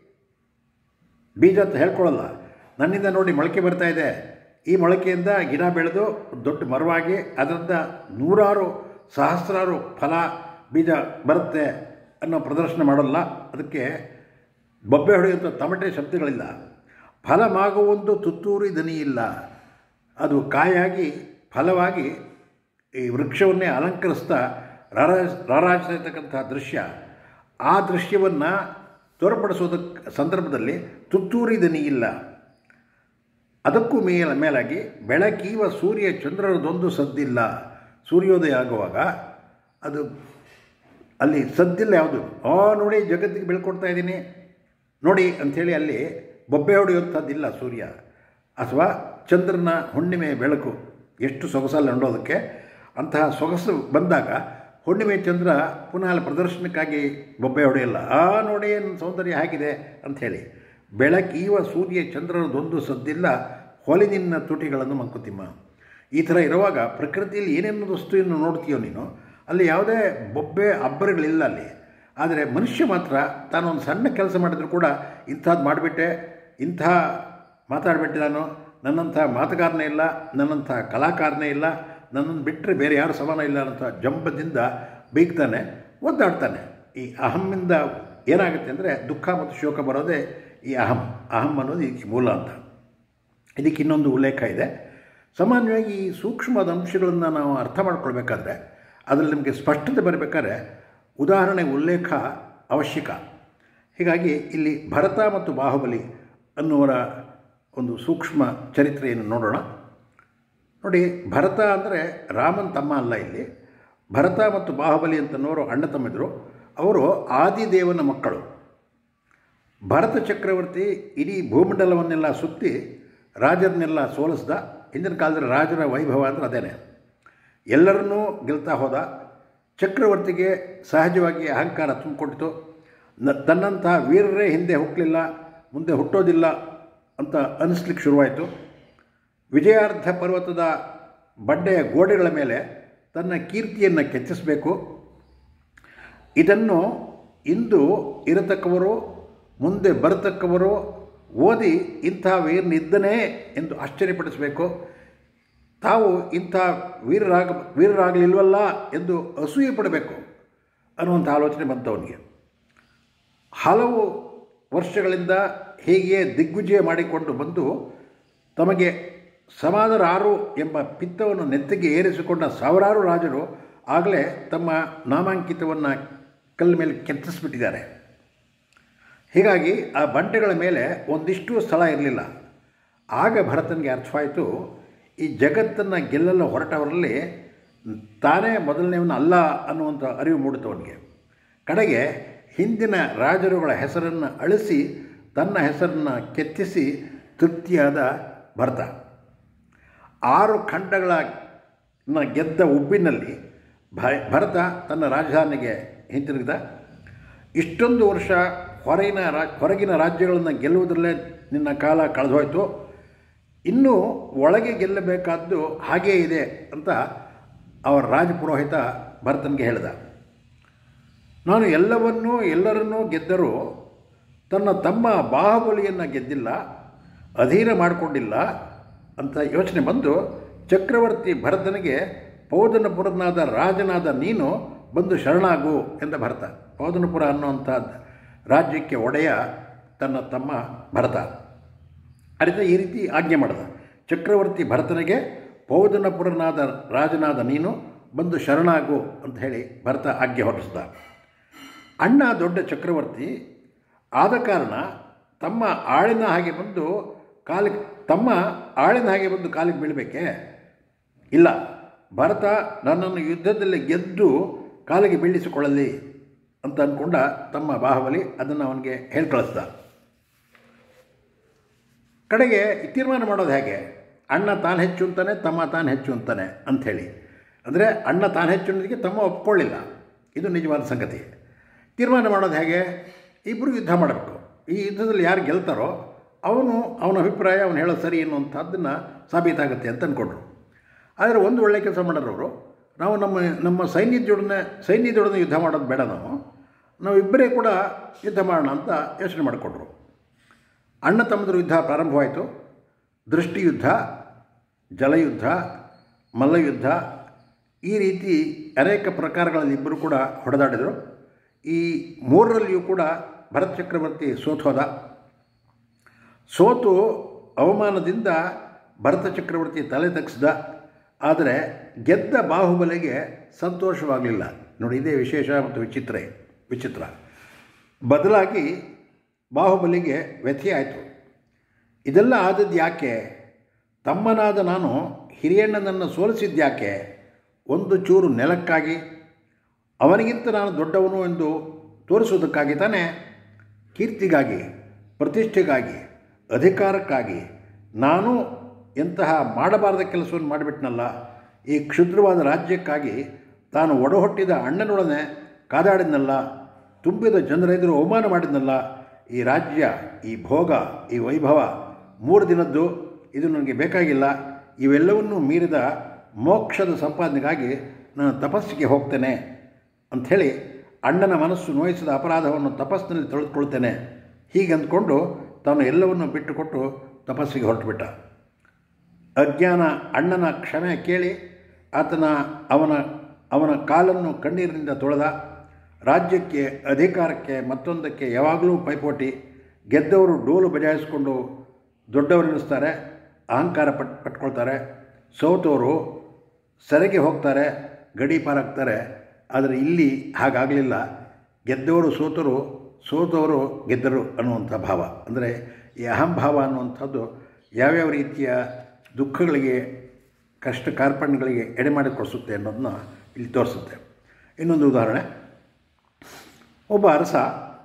[SPEAKER 1] ಬೀಜ ಅಂತ ಹೇಳ್ಕೊಳ್ಳಲ್ಲ ನನ್ನಿಂದ ನೋಡಿ ಮೊಳಕೆ ಬರ್ತಾ ಇದೆ ಈ ಮೊಳಕೆಯಿಂದ ಗಿಡ ಬೆಳೆದು ದೊಡ್ಡ ಮರವಾಗಿ ಅದರಿಂದ ನೂರಾರು ಸಹಸ್ರಾರು ಫಲ ಬೀಜ ಬರುತ್ತೆ ಅನ್ನೋ ಪ್ರದರ್ಶನ ಮಾಡಲ್ಲ ಅದಕ್ಕೆ ಬೊಬ್ಬೆ ಹೊಡೆಯುವಂಥ ತಮಟೆ ಶಬ್ದಗಳಿಲ್ಲ ಫಲ ಮಾಗುವೊಂದು ತುತ್ತೂರಿ ದನಿ ಇಲ್ಲ ಅದು ಕಾಯಾಗಿ ಫಲವಾಗಿ ಈ ವೃಕ್ಷವನ್ನೇ ಅಲಂಕರಿಸ್ತಾ ರಾರಾಜ ರಾರಾಜಿಸತಕ್ಕಂಥ ದೃಶ್ಯ ಆ ದೃಶ್ಯವನ್ನು ತೋರ್ಪಡಿಸೋದಕ್ಕೆ ಸಂದರ್ಭದಲ್ಲಿ ತುತ್ತೂರಿ ದನಿ ಇಲ್ಲ ಅದಕ್ಕೂ ಮೇಲ ಮೇಲಾಗಿ ಬೆಳಕೀವ ಸೂರ್ಯ ಚಂದ್ರರದೊಂದು ಸದ್ದಿಲ್ಲ ಸೂರ್ಯೋದಯ ಆಗುವಾಗ ಅದು ಅಲ್ಲಿ ಸದ್ದಿಲ್ಲ ಯಾವುದು ಓ ನೋಡಿ ಜಗತ್ತಿಗೆ ಬೆಳ್ಕೊಡ್ತಾ ಇದ್ದೀನಿ ನೋಡಿ ಅಂಥೇಳಿ ಅಲ್ಲಿ ಬೊಬ್ಬೆ ಹೊಡೆಯುವಂಥದ್ದಿಲ್ಲ ಸೂರ್ಯ ಅಥವಾ ಚಂದ್ರನ ಹುಣ್ಣಿಮೆ ಬೆಳಕು ಎಷ್ಟು ಸೊಗಸಲ್ಲಿ ನೋಡೋದಕ್ಕೆ ಅಂತಹ ಸೊಗಸು ಬಂದಾಗ ಹುಣ್ಣಿಮೆ ಚಂದ್ರ ಪುನಃ ಅಲ್ಲಿ ಪ್ರದರ್ಶನಕ್ಕಾಗಿ ಬೊಬ್ಬೆ ಹೊಡೆಯಲ್ಲ ಆ ನೋಡಿ ಏನು ಸೌಂದರ್ಯ ಹೇಗಿದೆ ಅಂಥೇಳಿ ಬೆಳಕೀವ ಸೂರ್ಯ ಚಂದ್ರನದೊಂದು ಸದ್ದಿಲ್ಲ ಹೊಲಿನಿನ್ನ ತುಟಿಗಳನ್ನು ಮಂಕುತಿಮ್ಮ ಈ ಥರ ಇರುವಾಗ ಪ್ರಕೃತಿಯಲ್ಲಿ ಏನೇನು ವಸ್ತುವನ್ನು ನೋಡ್ತೀಯೋ ನೀನು ಅಲ್ಲಿ ಯಾವುದೇ ಬೊಬ್ಬೆ ಅಬ್ಬರಗಳಿಲ್ಲ ಅಲ್ಲಿ ಆದರೆ ಮನುಷ್ಯ ಮಾತ್ರ ತಾನೊಂದು ಸಣ್ಣ ಕೆಲಸ ಮಾಡಿದ್ರು ಕೂಡ ಇಂಥದ್ದು ಮಾಡಿಬಿಟ್ಟೆ ಇಂಥ ಮಾತಾಡಿಬಿಟ್ಟೆ ನಾನು ನನ್ನಂಥ ಮಾತುಗಾರನೇ ಇಲ್ಲ ನನ್ನಂಥ ಕಲಾಕಾರನೇ ಇಲ್ಲ ನನ್ನನ್ನು ಬಿಟ್ಟರೆ ಬೇರೆ ಯಾರು ಸಮಾನ ಇಲ್ಲ ಅನ್ನೋಂಥ ಜಂಬದಿಂದ ಬೀಗ್ತಾನೆ ಒದ್ದಾಡ್ತಾನೆ ಈ ಅಹಮ್ಮಿಂದ ಏನಾಗುತ್ತೆ ಅಂದರೆ ದುಃಖ ಮತ್ತು ಶೋಕ ಬರೋದೇ ಈ ಅಹಂ ಅಹಂ ಅನ್ನೋದು ಇದಕ್ಕೆ ಮೂಲ ಅಂತ ಇದಕ್ಕೆ ಇನ್ನೊಂದು ಉಲ್ಲೇಖ ಇದೆ ಸಾಮಾನ್ಯವಾಗಿ ಈ ಸೂಕ್ಷ್ಮದ ಅಂಶಗಳನ್ನು ನಾವು ಅರ್ಥ ಮಾಡ್ಕೊಳ್ಬೇಕಾದ್ರೆ ಅದರಲ್ಲಿ ನಮಗೆ ಸ್ಪಷ್ಟತೆ ಬರಬೇಕಾದ್ರೆ ಉದಾಹರಣೆ ಉಲ್ಲೇಖ ಅವಶ್ಯಕ ಹೀಗಾಗಿ ಇಲ್ಲಿ ಭರತ ಮತ್ತು ಬಾಹುಬಲಿ ಅನ್ನುವರ ಒಂದು ಸೂಕ್ಷ್ಮ ಚರಿತ್ರೆಯನ್ನು ನೋಡೋಣ ನೋಡಿ ಭರತ ಅಂದರೆ ರಾಮನ್ ತಮ್ಮ ಅಲ್ಲ ಇಲ್ಲಿ ಭರತ ಮತ್ತು ಬಾಹುಬಲಿ ಅಂತನೋರು ಅಣ್ಣ ತಮ್ಮಿದ್ರು ಅವರು ಆದಿದೇವನ ಮಕ್ಕಳು ಭರತ ಚಕ್ರವರ್ತಿ ಇಡೀ ಭೂಮಂಡಲವನ್ನೆಲ್ಲ ಸುತ್ತಿ ರಾಜರನ್ನೆಲ್ಲ ಸೋಲಿಸ್ದ ಹಿಂದಿನ ಕಾಲದಲ್ಲಿ ರಾಜರ ವೈಭವ ಅಂದ್ರೆ ಅದೇನೆ ಎಲ್ಲರನ್ನೂ ಗೆಲ್ತಾ ಹೋದ ಚಕ್ರವರ್ತಿಗೆ ಸಹಜವಾಗಿ ಅಹಂಕಾರ ತುಂಬಿಕೊಟ್ಟಿತು ನ ತನ್ನಂತಹ ವೀರರೇ ಹಿಂದೆ ಹುಟ್ಟಲಿಲ್ಲ ಮುಂದೆ ಹುಟ್ಟೋದಿಲ್ಲ ಅಂತ ಅನ್ನಿಸ್ಲಿಕ್ಕೆ ಶುರುವಾಯಿತು ವಿಜಯಾರ್ಧ ಪರ್ವತದ ಬಂಡೆಯ ಗೋಡೆಗಳ ಮೇಲೆ ತನ್ನ ಕೀರ್ತಿಯನ್ನು ಕೆತ್ತಿಸಬೇಕು ಇದನ್ನು ಇಂದು ಇರತಕ್ಕವರು ಮುಂದೆ ಬರತಕ್ಕವರು ಓದಿ ಇಂಥ ವೀರನಿದ್ದನೇ ಎಂದು ಆಶ್ಚರ್ಯಪಡಿಸಬೇಕು ತಾವು ಇಂಥ ವೀರರಾಗ ವೀರರಾಗಲಿಲ್ವಲ್ಲ ಎಂದು ಅಸೂಯೆ ಪಡಬೇಕು ಅನ್ನುವಂಥ ಆಲೋಚನೆ ಬಂತು ಅವನಿಗೆ ಹಲವು ವರ್ಷಗಳಿಂದ ಹೀಗೆಯೇ ದಿಗ್ವಿಜಯ ಮಾಡಿಕೊಂಡು ಬಂದು ತಮಗೆ ಸಮಾನರಾರು ಎಂಬ ಪಿತ್ತವನ್ನು ನೆತ್ತಿಗೆ ಏರಿಸಿಕೊಂಡ ಸಾವಿರಾರು ರಾಜರು ಆಗಲೇ ತಮ್ಮ ನಾಮಾಂಕಿತವನ್ನು ಕಲ್ಲ ಮೇಲೆ ಕೆತ್ತಿಸ್ಬಿಟ್ಟಿದ್ದಾರೆ ಹೀಗಾಗಿ ಆ ಬಂಟೆಗಳ ಮೇಲೆ ಒಂದಿಷ್ಟು ಸ್ಥಳ ಇರಲಿಲ್ಲ ಆಗ ಭರತನಿಗೆ ಅರ್ಥವಾಯಿತು ಈ ಜಗತ್ತನ್ನು ಗೆಲ್ಲಲು ಹೊರಟವರಲ್ಲಿ ತಾನೇ ಮೊದಲನೇವನು ಅಲ್ಲ ಅನ್ನುವಂಥ ಅರಿವು ಮೂಡಿತು ಅವನಿಗೆ ಕಡೆಗೆ ಹಿಂದಿನ ರಾಜರುಗಳ ಹೆಸರನ್ನು ಅಳಿಸಿ ತನ್ನ ಹೆಸರನ್ನು ಕೆತ್ತಿಸಿ ತೃಪ್ತಿಯಾದ ಭರತ ಆರು ಖಂಡಗಳ ಗೆದ್ದ ಉಬ್ಬಿನಲ್ಲಿ ಭ ಭರತ ತನ್ನ ರಾಜಧಾನಿಗೆ ಹಿಂತಿರುಗಿದ ಇಷ್ಟೊಂದು ವರ್ಷ ಹೊರಗಿನ ರಾ ಹೊರಗಿನ ರಾಜ್ಯಗಳನ್ನು ಗೆಲ್ಲುವುದರಲ್ಲೇ ನಿನ್ನ ಕಾಲ ಕಳೆದೋಯ್ತು ಇನ್ನೂ ಒಳಗೆ ಗೆಲ್ಲಬೇಕಾದ್ದು ಹಾಗೇ ಇದೆ ಅಂತ ಅವರ ರಾಜಪುರೋಹಿತ ಭರತನಿಗೆ ಹೇಳಿದ ನಾನು ಎಲ್ಲವನ್ನೂ ಎಲ್ಲರನ್ನೂ ಗೆದ್ದರೂ ತನ್ನ ತಮ್ಮ ಬಾಹುಬಲಿಯನ್ನು ಗೆದ್ದಿಲ್ಲ ಅಧೀನ ಮಾಡಿಕೊಂಡಿಲ್ಲ ಅಂತ ಯೋಚನೆ ಬಂದು ಚಕ್ರವರ್ತಿ ಭರತನಿಗೆ ಪೌದನಪುರನಾದ ರಾಜನಾದ ನೀನು ಬಂದು ಶರಣಾಗು ಎಂದ ಭರತ ಪೌದನಪುರ ಅನ್ನುವಂಥ ರಾಜ್ಯಕ್ಕೆ ಒಡೆಯ ತನ್ನ ತಮ್ಮ ಭರತ ಅರಿತ ಈ ರೀತಿ ಆಜ್ಞೆ ಮಾಡಿದ ಚಕ್ರವರ್ತಿ ಭರತನಿಗೆ ಪೌದನಪುರನಾದ ರಾಜನಾದ ನೀನು ಬಂದು ಶರಣಾಗು ಅಂತ ಹೇಳಿ ಭರತ ಆಜ್ಞೆ ಹೊರಡಿಸಿದ ಅಣ್ಣ ದೊಡ್ಡ ಚಕ್ರವರ್ತಿ ಆದ ಕಾರಣ ತಮ್ಮ ಆಳಿನ ಹಾಗೆ ಬಂದು ಕಾಲಿಗೆ ತಮ್ಮ ಆಳಿನ ಹಾಗೆ ಬಂದು ಕಾಲಿಗೆ ಬೀಳಬೇಕೆ ಇಲ್ಲ ಭರತ ನನ್ನನ್ನು ಯುದ್ಧದಲ್ಲಿ ಗೆದ್ದು ಕಾಲಿಗೆ ಬೀಳಿಸಿಕೊಳ್ಳಲಿ ಅಂತ ಅಂದ್ಕೊಂಡ ತಮ್ಮ ಬಾಹುಬಲಿ ಅದನ್ನು ಅವನಿಗೆ ಹೇಳಿ ಕಳಿಸ್ದ ಕಡೆಗೆ ತೀರ್ಮಾನ ಮಾಡೋದು ಹೇಗೆ ಅಣ್ಣ ತಾನು ಹೆಚ್ಚು ಅಂತಾನೆ ತಮ್ಮ ತಾನು ಹೆಚ್ಚು ಅಂತಾನೆ ಅಂಥೇಳಿ ಅಂದರೆ ಅಣ್ಣ ತಾನು ಹೆಚ್ಚು ಅನ್ನೋದಕ್ಕೆ ತಮ್ಮ ಒಪ್ಕೊಳ್ಳಿಲ್ಲ ಇದು ನಿಜವಾದ ಸಂಗತಿ ತೀರ್ಮಾನ ಮಾಡೋದು ಹೇಗೆ ಇಬ್ಬರು ಯುದ್ಧ ಮಾಡಬೇಕು ಈ ಯುದ್ಧದಲ್ಲಿ ಯಾರು ಗೆಲ್ತಾರೋ ಅವನು ಅವನ ಅಭಿಪ್ರಾಯ ಅವನು ಹೇಳೋದು ಸರಿ ಅನ್ನುವಂಥದ್ದನ್ನು ಸಾಬೀತಾಗುತ್ತೆ ಅಂತ ಅಂದ್ಕೊಂಡ್ರು ಆದರೆ ಒಂದು ಒಳ್ಳೆಯ ಕೆಲಸ ಮಾಡೋರವರು ನಾವು ನಮ್ಮ ನಮ್ಮ ಸೈನ್ಯದೊಡನೆ ಸೈನ್ಯದೊಡನೆ ಯುದ್ಧ ಮಾಡೋದು ಬೇಡ ನಾವು ನಾವಿಬ್ಬರೇ ಕೂಡ ಯುದ್ಧ ಮಾಡೋಣ ಅಂತ ಯೋಚನೆ ಮಾಡಿಕೊಂಡ್ರು ಅಣ್ಣ ತಮ್ಮದ್ರ ಯುದ್ಧ ಪ್ರಾರಂಭವಾಯಿತು ದೃಷ್ಟಿಯುದ್ಧ ಜಲಯುದ್ಧ ಮಲ್ಲಯುದ್ಧ ಈ ರೀತಿ ಅನೇಕ ಪ್ರಕಾರಗಳಲ್ಲಿ ಇಬ್ಬರು ಕೂಡ ಹೊಡೆದಾಡಿದರು ಈ ಮೂರರಲ್ಲಿಯೂ ಕೂಡ ಭರತ್ ಚಕ್ರವರ್ತಿ ಸೋತೋದ ಸೋತು ಅವಮಾನದಿಂದ ಭರತ ಚಕ್ರವರ್ತಿ ತಲೆ ತಗ್ಸಿದ ಆದರೆ ಗೆದ್ದ ಬಾಹುಬಲಿಗೆ ಸಂತೋಷವಾಗಲಿಲ್ಲ ನೋಡಿ ಇದೇ ವಿಶೇಷ ಮತ್ತು ವಿಚಿತ್ರ ವಿಚಿತ್ರ ಬದಲಾಗಿ ಬಾಹುಬಲಿಗೆ ವ್ಯಥೆ ಆಯಿತು ಇದೆಲ್ಲ ಆದದ್ದು ಯಾಕೆ ತಮ್ಮನಾದ ನಾನು ಹಿರಿಯಣ್ಣನನ್ನು ಸೋಲಿಸಿದ್ಯಾಕೆ ಒಂದು ಚೂರು ನೆಲಕ್ಕಾಗಿ ಅವನಿಗಿಂತ ನಾನು ದೊಡ್ಡವನು ಎಂದು ತೋರಿಸುವುದಕ್ಕಾಗಿ ತಾನೇ ಕೀರ್ತಿಗಾಗಿ ಪ್ರತಿಷ್ಠೆಗಾಗಿ ಅಧಿಕಾರಕ್ಕಾಗಿ ನಾನು ಎಂತಹ ಮಾಡಬಾರದ ಕೆಲಸವನ್ನು ಮಾಡಿಬಿಟ್ನಲ್ಲ ಈ ಕ್ಷುದ್ರವಾದ ರಾಜ್ಯಕ್ಕಾಗಿ ತಾನು ಒಡಹೊಟ್ಟಿದ ಅಣ್ಣನೊಡನೆ ಕಾದಾಡಿದ್ನಲ್ಲ ತುಂಬಿದ ಜನರೆದುರು ಅವಮಾನ ಮಾಡಿದ್ನಲ್ಲ ಈ ರಾಜ್ಯ ಈ ಭೋಗ ಈ ವೈಭವ ಮೂರು ದಿನದ್ದು ಇದು ನನಗೆ ಬೇಕಾಗಿಲ್ಲ ಇವೆಲ್ಲವನ್ನೂ ಮೀರಿದ ಮೋಕ್ಷದ ಸಂಪಾದನೆಗಾಗಿ ನಾನು ತಪಸ್ಸಿಗೆ ಹೋಗ್ತೇನೆ ಅಂಥೇಳಿ ಅಣ್ಣನ ಮನಸ್ಸು ನೋಯಿಸಿದ ಅಪರಾಧವನ್ನು ತಪಸ್ಸಿನಲ್ಲಿ ತೊಳೆದುಕೊಳ್ತೇನೆ ಹೀಗೆ ಅಂದ್ಕೊಂಡು ತಾನು ಎಲ್ಲವನ್ನು ಬಿಟ್ಟುಕೊಟ್ಟು ತಪಸ್ಸಿಗೆ ಹೊರಟುಬಿಟ್ಟ ಅಜ್ಞಾನ ಅಣ್ಣನ ಕ್ಷಮೆ ಕೇಳಿ ಆತನ ಅವನ ಅವನ ಕಾಲನ್ನು ಕಣ್ಣೀರಿನಿಂದ ತೊಳೆದ ರಾಜ್ಯಕ್ಕೆ ಅಧಿಕಾರಕ್ಕೆ ಮತ್ತೊಂದಕ್ಕೆ ಯಾವಾಗಲೂ ಪೈಪೋಟಿ ಗೆದ್ದವರು ಡೋಲು ಬಜಾಯಿಸ್ಕೊಂಡು ದೊಡ್ಡವರೆನಿಸ್ತಾರೆ ಅಹಂಕಾರ ಪಟ್ ಪಟ್ಕೊಳ್ತಾರೆ ಸೋತವರು ಸೆರೆಗೆ ಹೋಗ್ತಾರೆ ಗಡಿ ಪಾರಾಗ್ತಾರೆ ಆದರೆ ಇಲ್ಲಿ ಹಾಗಾಗಲಿಲ್ಲ ಗೆದ್ದವರು ಸೋತರು ಸೋತವರು ಗೆದ್ದರು ಅನ್ನುವಂಥ ಭಾವ ಅಂದರೆ ಈ ಅಹಂಭಾವ ಅನ್ನುವಂಥದ್ದು ಯಾವ್ಯಾವ ರೀತಿಯ ದುಃಖಗಳಿಗೆ ಕಷ್ಟ ಕಾರ್ಪಣ್ಯಗಳಿಗೆ ಎಡೆ ಮಾಡಿಕೊಡಿಸುತ್ತೆ ಅನ್ನೋದನ್ನ ಇಲ್ಲಿ ತೋರಿಸುತ್ತೆ ಇನ್ನೊಂದು ಉದಾಹರಣೆ ಒಬ್ಬ ಅರಸ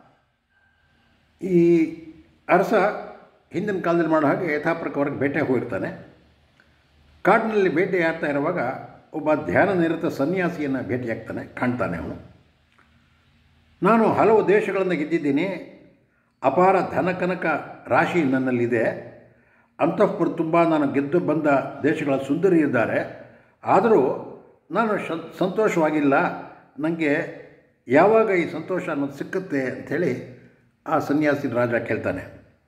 [SPEAKER 1] ಈ ಅರಸ ಹಿಂದಿನ ಕಾಲದಲ್ಲಿ ಮಾಡೋ ಹಾಗೆ ಯಥಾಪ್ರಕವಾಗಿ ಬೇಟೆಗೆ ಹೋಗಿರ್ತಾನೆ ಕಾಡಿನಲ್ಲಿ ಬೇಟೆಯಾಡ್ತಾ ಇರುವಾಗ ಒಬ್ಬ ಧ್ಯಾನ ನಿರತ ಸನ್ಯಾಸಿಯನ್ನು ಭೇಟಿಯಾಗ್ತಾನೆ ಕಾಣ್ತಾನೆ ಅವನು ನಾನು ಹಲವು ದೇಶಗಳನ್ನು ಗೆದ್ದಿದ್ದೀನಿ ಅಪಾರ ಧನಕನಕ ರಾಶಿ ನನ್ನಲ್ಲಿದೆ ಅಂತಃಪುರ ತುಂಬ ನಾನು ಗೆದ್ದು ಬಂದ ದೇಶಗಳ ಸುಂದರಿ ಇದ್ದಾರೆ ಆದರೂ ನಾನು ಸಂತೋಷವಾಗಿಲ್ಲ ನನಗೆ ಯಾವಾಗ ಈ ಸಂತೋಷ ಅನ್ನೋದು ಸಿಕ್ಕುತ್ತೆ ಅಂಥೇಳಿ ಆ ಸನ್ಯಾಸಿ ರಾಜ ಕೇಳ್ತಾನೆ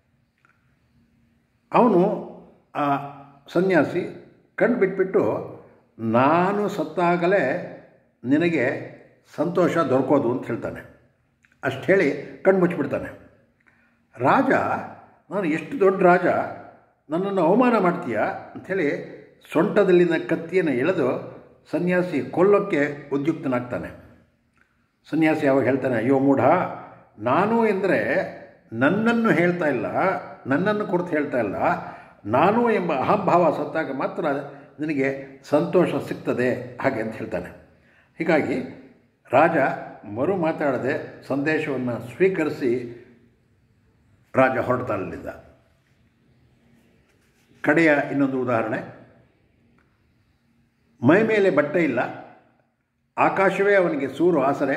[SPEAKER 1] ಅವನು ಆ ಸನ್ಯಾಸಿ ಕಣ್ಣು ಬಿಟ್ಬಿಟ್ಟು ನಾನು ಸತ್ತಾಗಲೇ ನಿನಗೆ ಸಂತೋಷ ದೊರಕೋದು ಅಂತ ಹೇಳ್ತಾನೆ ಅಷ್ಟು ಹೇಳಿ ಕಣ್ಣು ಮುಚ್ಚಿಬಿಡ್ತಾನೆ ರಾಜ ನಾನು ಎಷ್ಟು ದೊಡ್ಡ ರಾಜ ನನ್ನನ್ನು ಅವಮಾನ ಮಾಡ್ತೀಯ ಅಂಥೇಳಿ ಸೊಂಟದಲ್ಲಿನ ಕತ್ತಿಯನ್ನು ಎಳೆದು ಸನ್ಯಾಸಿ ಕೊಲ್ಲೋಕ್ಕೆ ಉದ್ಯುಕ್ತನಾಗ್ತಾನೆ ಸನ್ಯಾಸಿ ಯಾವಾಗ ಹೇಳ್ತಾನೆ ಅಯ್ಯೋ ಮೂಢ ನಾನು ಎಂದರೆ ನನ್ನನ್ನು ಹೇಳ್ತಾ ಇಲ್ಲ ನನ್ನನ್ನು ಕುರಿತು ಹೇಳ್ತಾ ಇಲ್ಲ ನಾನು ಎಂಬ ಅಹಂಭಾವ ಸತ್ತಾಗ ಮಾತ್ರ ನಿನಗೆ ಸಂತೋಷ ಸಿಗ್ತದೆ ಹಾಗೆ ಅಂತ ಹೇಳ್ತಾನೆ ಹೀಗಾಗಿ ರಾಜ ಮರು ಮಾತಾಡದೆ ಸಂದೇಶವನ್ನು ಸ್ವೀಕರಿಸಿ ರಾಜ ಹೊರಡ್ತಾನಲ್ಲಿದ್ದ ಕಡೆಯ ಇನ್ನೊಂದು ಉದಾಹರಣೆ ಮೈ ಮೇಲೆ ಬಟ್ಟೆ ಇಲ್ಲ ಆಕಾಶವೇ ಅವನಿಗೆ ಸೂರು ಆಸರೆ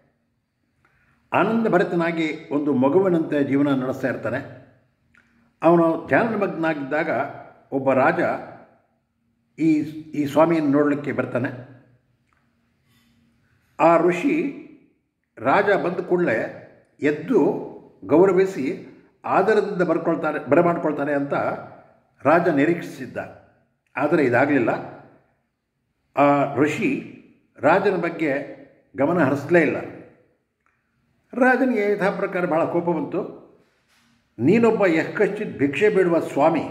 [SPEAKER 1] ಆನಂದ ಭರಿತನಾಗಿ ಒಂದು ಮಗುವಿನಂತೆ ಜೀವನ ನಡೆಸ್ತಾ ಇರ್ತಾನೆ ಅವನು ಧ್ಯಾನಮಗ್ನಾಗಿದ್ದಾಗ ಒಬ್ಬ ರಾಜ ಈ ಈ ಸ್ವಾಮಿಯನ್ನು ನೋಡಲಿಕ್ಕೆ ಬರ್ತಾನೆ ಆ ಋಷಿ ರಾಜ ಬಂದ ಕೂಡಲೇ ಎದ್ದು ಗೌರವಿಸಿ ಆದರದಿಂದ ಬರ್ಕೊಳ್ತಾರೆ ಬರಮಾಡ್ಕೊಳ್ತಾರೆ ಅಂತ ರಾಜ ನಿರೀಕ್ಷಿಸಿದ್ದ ಆದರೆ ಇದಾಗಲಿಲ್ಲ ಆ ಋಷಿ ರಾಜನ ಬಗ್ಗೆ ಗಮನ ಹರಿಸಲೇ ಇಲ್ಲ ರಾಜನಿಗೆ ಯಥಾ ಪ್ರಕಾರ ಬಹಳ ಕೋಪ ಬಂತು ನೀನೊಬ್ಬ ಯಕ್ಕಶ್ಚಿತ್ ಭಿಕ್ಷೆ ಬಿಡುವ ಸ್ವಾಮಿ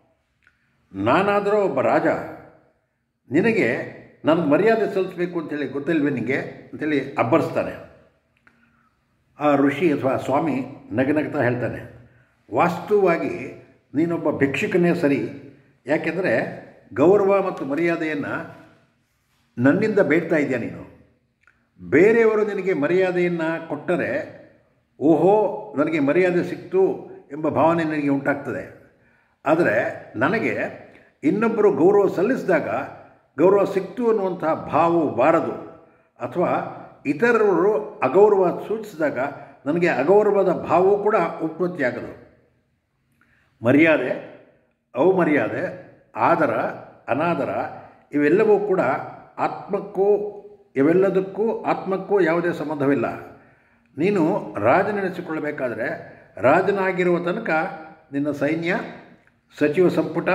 [SPEAKER 1] ನಾನಾದರೂ ಒಬ್ಬ ರಾಜ ನಿನಗೆ ನನಗೆ ಮರ್ಯಾದೆ ಸಲ್ಲಿಸಬೇಕು ಅಂತೇಳಿ ಗೊತ್ತಿಲ್ವೇ ನಿನಗೆ ಅಂತೇಳಿ ಅಬ್ಬರಿಸ್ತಾನೆ ಆ ಋಷಿ ಅಥವಾ ಸ್ವಾಮಿ ನಗನಗ್ತಾ ಹೇಳ್ತಾನೆ ವಾಸ್ತವವಾಗಿ ನೀನೊಬ್ಬ ಭಿಕ್ಷುಕನೇ ಸರಿ ಯಾಕೆಂದರೆ ಗೌರವ ಮತ್ತು ಮರ್ಯಾದೆಯನ್ನು ನನ್ನಿಂದ ಬೇಡ್ತಾ ಇದೆಯಾ ನೀನು ಬೇರೆಯವರು ನಿನಗೆ ಮರ್ಯಾದೆಯನ್ನು ಕೊಟ್ಟರೆ ಓಹೋ ನನಗೆ ಮರ್ಯಾದೆ ಸಿಕ್ತು ಎಂಬ ಭಾವನೆ ನನಗೆ ಉಂಟಾಗ್ತದೆ ಆದರೆ ನನಗೆ ಇನ್ನೊಬ್ಬರು ಗೌರವ ಸಲ್ಲಿಸಿದಾಗ ಗೌರವ ಸಿಕ್ತು ಅನ್ನುವಂಥ ಭಾವವು ಬಾರದು ಅಥವಾ ಇತರರು ಅಗೌರವ ಸೂಚಿಸಿದಾಗ ನನಗೆ ಅಗೌರವದ ಭಾವವೂ ಕೂಡ ಉತ್ಪತ್ತಿಯಾಗದು ಮರ್ಯಾದೆ ಅವಮರ್ಯಾದೆ ಆದರ ಅನಾದರ ಇವೆಲ್ಲವೂ ಕೂಡ ಆತ್ಮಕ್ಕೂ ಇವೆಲ್ಲದಕ್ಕೂ ಆತ್ಮಕ್ಕೂ ಯಾವುದೇ ಸಂಬಂಧವಿಲ್ಲ ನೀನು ರಾಜನೆನೆಸಿಕೊಳ್ಳಬೇಕಾದ್ರೆ ರಾಜನಾಗಿರುವ ತನಕ ನಿನ್ನ ಸೈನ್ಯ ಸಚಿವ ಸಂಪುಟ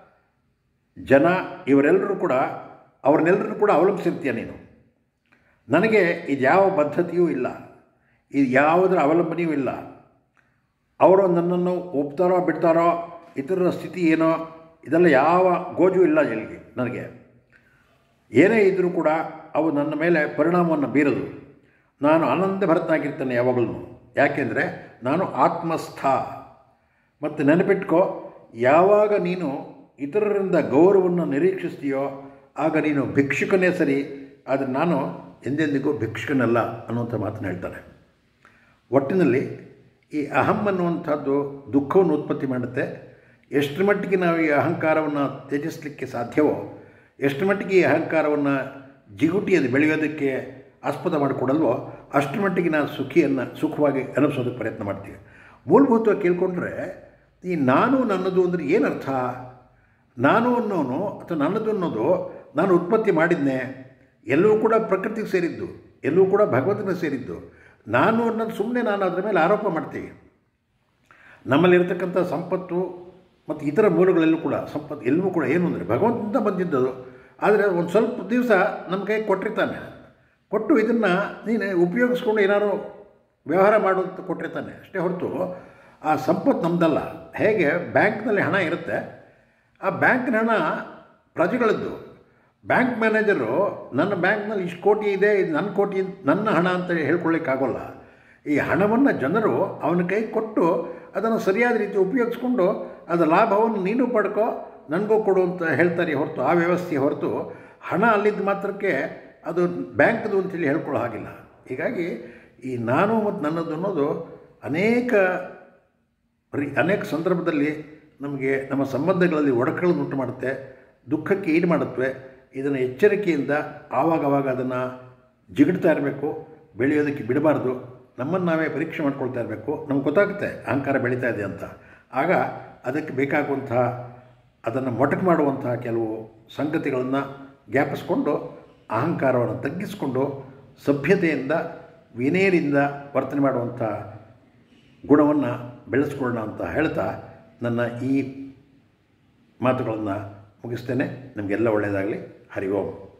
[SPEAKER 1] ಜನ ಇವರೆಲ್ಲರೂ ಕೂಡ ಅವ್ರನ್ನೆಲ್ಲರೂ ಕೂಡ ಅವಲಂಬಿಸಿರ್ತೀಯ ನೀನು ನನಗೆ ಇದು ಯಾವ ಪದ್ಧತಿಯೂ ಇಲ್ಲ ಇದು ಯಾವುದರ ಅವಲಂಬನೆಯೂ ಇಲ್ಲ ಅವರು ನನ್ನನ್ನು ಒಪ್ತಾರೋ ಬಿಡ್ತಾರೋ ಇತರರ ಸ್ಥಿತಿ ಏನೋ ಇದೆಲ್ಲ ಯಾವ ಗೋಜು ಇಲ್ಲ ಎಲ್ಲಿಗೆ ನನಗೆ ಏನೇ ಇದ್ದರೂ ಕೂಡ ಅವು ನನ್ನ ಮೇಲೆ ಪರಿಣಾಮವನ್ನು ಬೀರದು ನಾನು ಆನಂದ ಭರತನಾಗಿರ್ತೇನೆ ಯಾವಾಗಲೂ ಯಾಕೆಂದರೆ ನಾನು ಆತ್ಮಸ್ಥ ಮತ್ತು ನೆನಪಿಟ್ಕೋ ಯಾವಾಗ ನೀನು ಇತರರಿಂದ ಗೌರವವನ್ನು ನಿರೀಕ್ಷಿಸ್ತೀಯೋ ಆಗ ನೀನು ಭಿಕ್ಷುಕನೇ ಸರಿ ಆದರೆ ನಾನು ಎಂದೆಂದಿಗೂ ಭಿಕ್ಷುಕನಲ್ಲ ಅನ್ನುವಂಥ ಮಾತನ್ನು ಹೇಳ್ತಾನೆ ಒಟ್ಟಿನಲ್ಲಿ ಈ ಅಹಂ ಅನ್ನುವಂಥದ್ದು ದುಃಖವನ್ನು ಉತ್ಪತ್ತಿ ಮಾಡುತ್ತೆ ಎಷ್ಟು ಮಟ್ಟಿಗೆ ನಾವು ಈ ಅಹಂಕಾರವನ್ನು ತ್ಯಜಿಸಲಿಕ್ಕೆ ಸಾಧ್ಯವೋ ಎಷ್ಟು ಮಟ್ಟಿಗೆ ಈ ಅಹಂಕಾರವನ್ನು ಜಿಗುಟಿಯಲ್ಲಿ ಬೆಳೆಯೋದಕ್ಕೆ ಆಸ್ಪದ ಮಾಡಿಕೊಡಲ್ವೋ ಅಷ್ಟು ಮಟ್ಟಿಗೆ ನಾವು ಸುಖಿಯನ್ನು ಸುಖವಾಗಿ ಅನುಭವಿಸೋದಕ್ಕೆ ಪ್ರಯತ್ನ ಮಾಡ್ತೀವಿ ಮೂಲಭೂತವಾಗಿ ಕೇಳ್ಕೊಂಡ್ರೆ ಈ ನಾನು ನನ್ನದು ಅಂದರೆ ಏನರ್ಥ ನಾನು ಅನ್ನೋನು ಅಥವಾ ನನ್ನದು ಅನ್ನೋದು ನಾನು ಉತ್ಪತ್ತಿ ಮಾಡಿದ್ನೆ ಎಲ್ಲವೂ ಕೂಡ ಪ್ರಕೃತಿಗೆ ಸೇರಿದ್ದು ಎಲ್ಲವೂ ಕೂಡ ಭಗವಂತನಿಗೆ ಸೇರಿದ್ದು ನಾನು ಅನ್ನೋದು ಸುಮ್ಮನೆ ನಾನು ಅದರ ಮೇಲೆ ಆರೋಪ ಮಾಡ್ತೀವಿ ನಮ್ಮಲ್ಲಿರ್ತಕ್ಕಂಥ ಸಂಪತ್ತು ಮತ್ತು ಇತರ ಮೂಲಗಳೆಲ್ಲೂ ಕೂಡ ಸಂಪತ್ತು ಎಲ್ಲವೂ ಕೂಡ ಏನು ಅಂದರೆ ಭಗವಂತನಿಂದ ಬಂದಿದ್ದದು ಆದರೆ ಒಂದು ಸ್ವಲ್ಪ ದಿವಸ ನಮ್ಮ ಕೈ ಕೊಟ್ಟಿರ್ತಾನೆ ಕೊಟ್ಟು ಇದನ್ನು ನೀನು ಉಪಯೋಗಿಸ್ಕೊಂಡು ಏನಾದ್ರು ವ್ಯವಹಾರ ಮಾಡುವಂತ ಕೊಟ್ಟಿರ್ತಾನೆ ಅಷ್ಟೇ ಹೊರತು ಆ ಸಂಪತ್ತು ನಮ್ಮದಲ್ಲ ಹೇಗೆ ಬ್ಯಾಂಕ್ನಲ್ಲಿ ಹಣ ಇರುತ್ತೆ ಆ ಬ್ಯಾಂಕ್ನ ಹಣ ಪ್ರಜೆಗಳದ್ದು ಬ್ಯಾಂಕ್ ಮ್ಯಾನೇಜರು ನನ್ನ ಬ್ಯಾಂಕ್ನಲ್ಲಿ ಇಷ್ಟು ಕೋಟಿ ಇದೆ ಇದು ನನ್ನ ಕೋಟಿ ನನ್ನ ಹಣ ಅಂತ ಹೇಳ್ಕೊಳ್ಳಿಕ್ಕಾಗೋಲ್ಲ ಈ ಹಣವನ್ನು ಜನರು ಅವನ ಕೈ ಕೊಟ್ಟು ಅದನ್ನು ಸರಿಯಾದ ರೀತಿ ಉಪಯೋಗಿಸ್ಕೊಂಡು ಅದರ ಲಾಭವನ್ನು ನೀನು ಪಡ್ಕೋ ನನಗೂ ಕೊಡು ಅಂತ ಹೇಳ್ತಾರೆ ಹೊರತು ಆ ವ್ಯವಸ್ಥೆ ಹೊರತು ಹಣ ಅಲ್ಲಿದ್ದ ಮಾತ್ರಕ್ಕೆ ಅದು ಬ್ಯಾಂಕ್ದು ಅಂತೇಳಿ ಹೇಳ್ಕೊಳ್ಳೋ ಹಾಗಿಲ್ಲ ಹೀಗಾಗಿ ಈ ನಾನು ಮತ್ತು ನನ್ನದು ಅನ್ನೋದು ಅನೇಕ ರೀ ಅನೇಕ ಸಂದರ್ಭದಲ್ಲಿ ನಮಗೆ ನಮ್ಮ ಸಂಬಂಧಗಳಲ್ಲಿ ಒಡಕಗಳನ್ನು ಉಂಟು ಮಾಡುತ್ತೆ ದುಃಖಕ್ಕೆ ಈಡು ಮಾಡುತ್ತವೆ ಇದನ್ನು ಎಚ್ಚರಿಕೆಯಿಂದ ಆವಾಗವಾಗ ಅದನ್ನು ಜಿಗಿಡ್ತಾ ಇರಬೇಕು ಬೆಳೆಯೋದಕ್ಕೆ ಬಿಡಬಾರ್ದು ನಮ್ಮನ್ನು ನಾವೇ ಪರೀಕ್ಷೆ ಮಾಡ್ಕೊಳ್ತಾ ಇರಬೇಕು ನಮ್ಗೆ ಗೊತ್ತಾಗುತ್ತೆ ಅಹಂಕಾರ ಬೆಳೀತಾ ಇದೆ ಅಂತ ಆಗ ಅದಕ್ಕೆ ಬೇಕಾಗುವಂತಹ ಅದನ್ನು ಮೊಟಕು ಮಾಡುವಂತಹ ಕೆಲವು ಸಂಗತಿಗಳನ್ನು ಜ್ಞಾಪಿಸ್ಕೊಂಡು ಅಹಂಕಾರವನ್ನು ತಗ್ಗಿಸಿಕೊಂಡು ಸಭ್ಯತೆಯಿಂದ ವಿನಯದಿಂದ ವರ್ತನೆ ಮಾಡುವಂಥ ಗುಣವನ್ನು ಬೆಳೆಸ್ಕೊಳ್ಳೋಣ ಅಂತ ಹೇಳ್ತಾ ನನ್ನ ಈ ಮಾತುಗಳನ್ನು ಮುಗಿಸ್ತೇನೆ ನಿಮಗೆಲ್ಲ ಒಳ್ಳೆಯದಾಗಲಿ ಹರಿ ಓಂ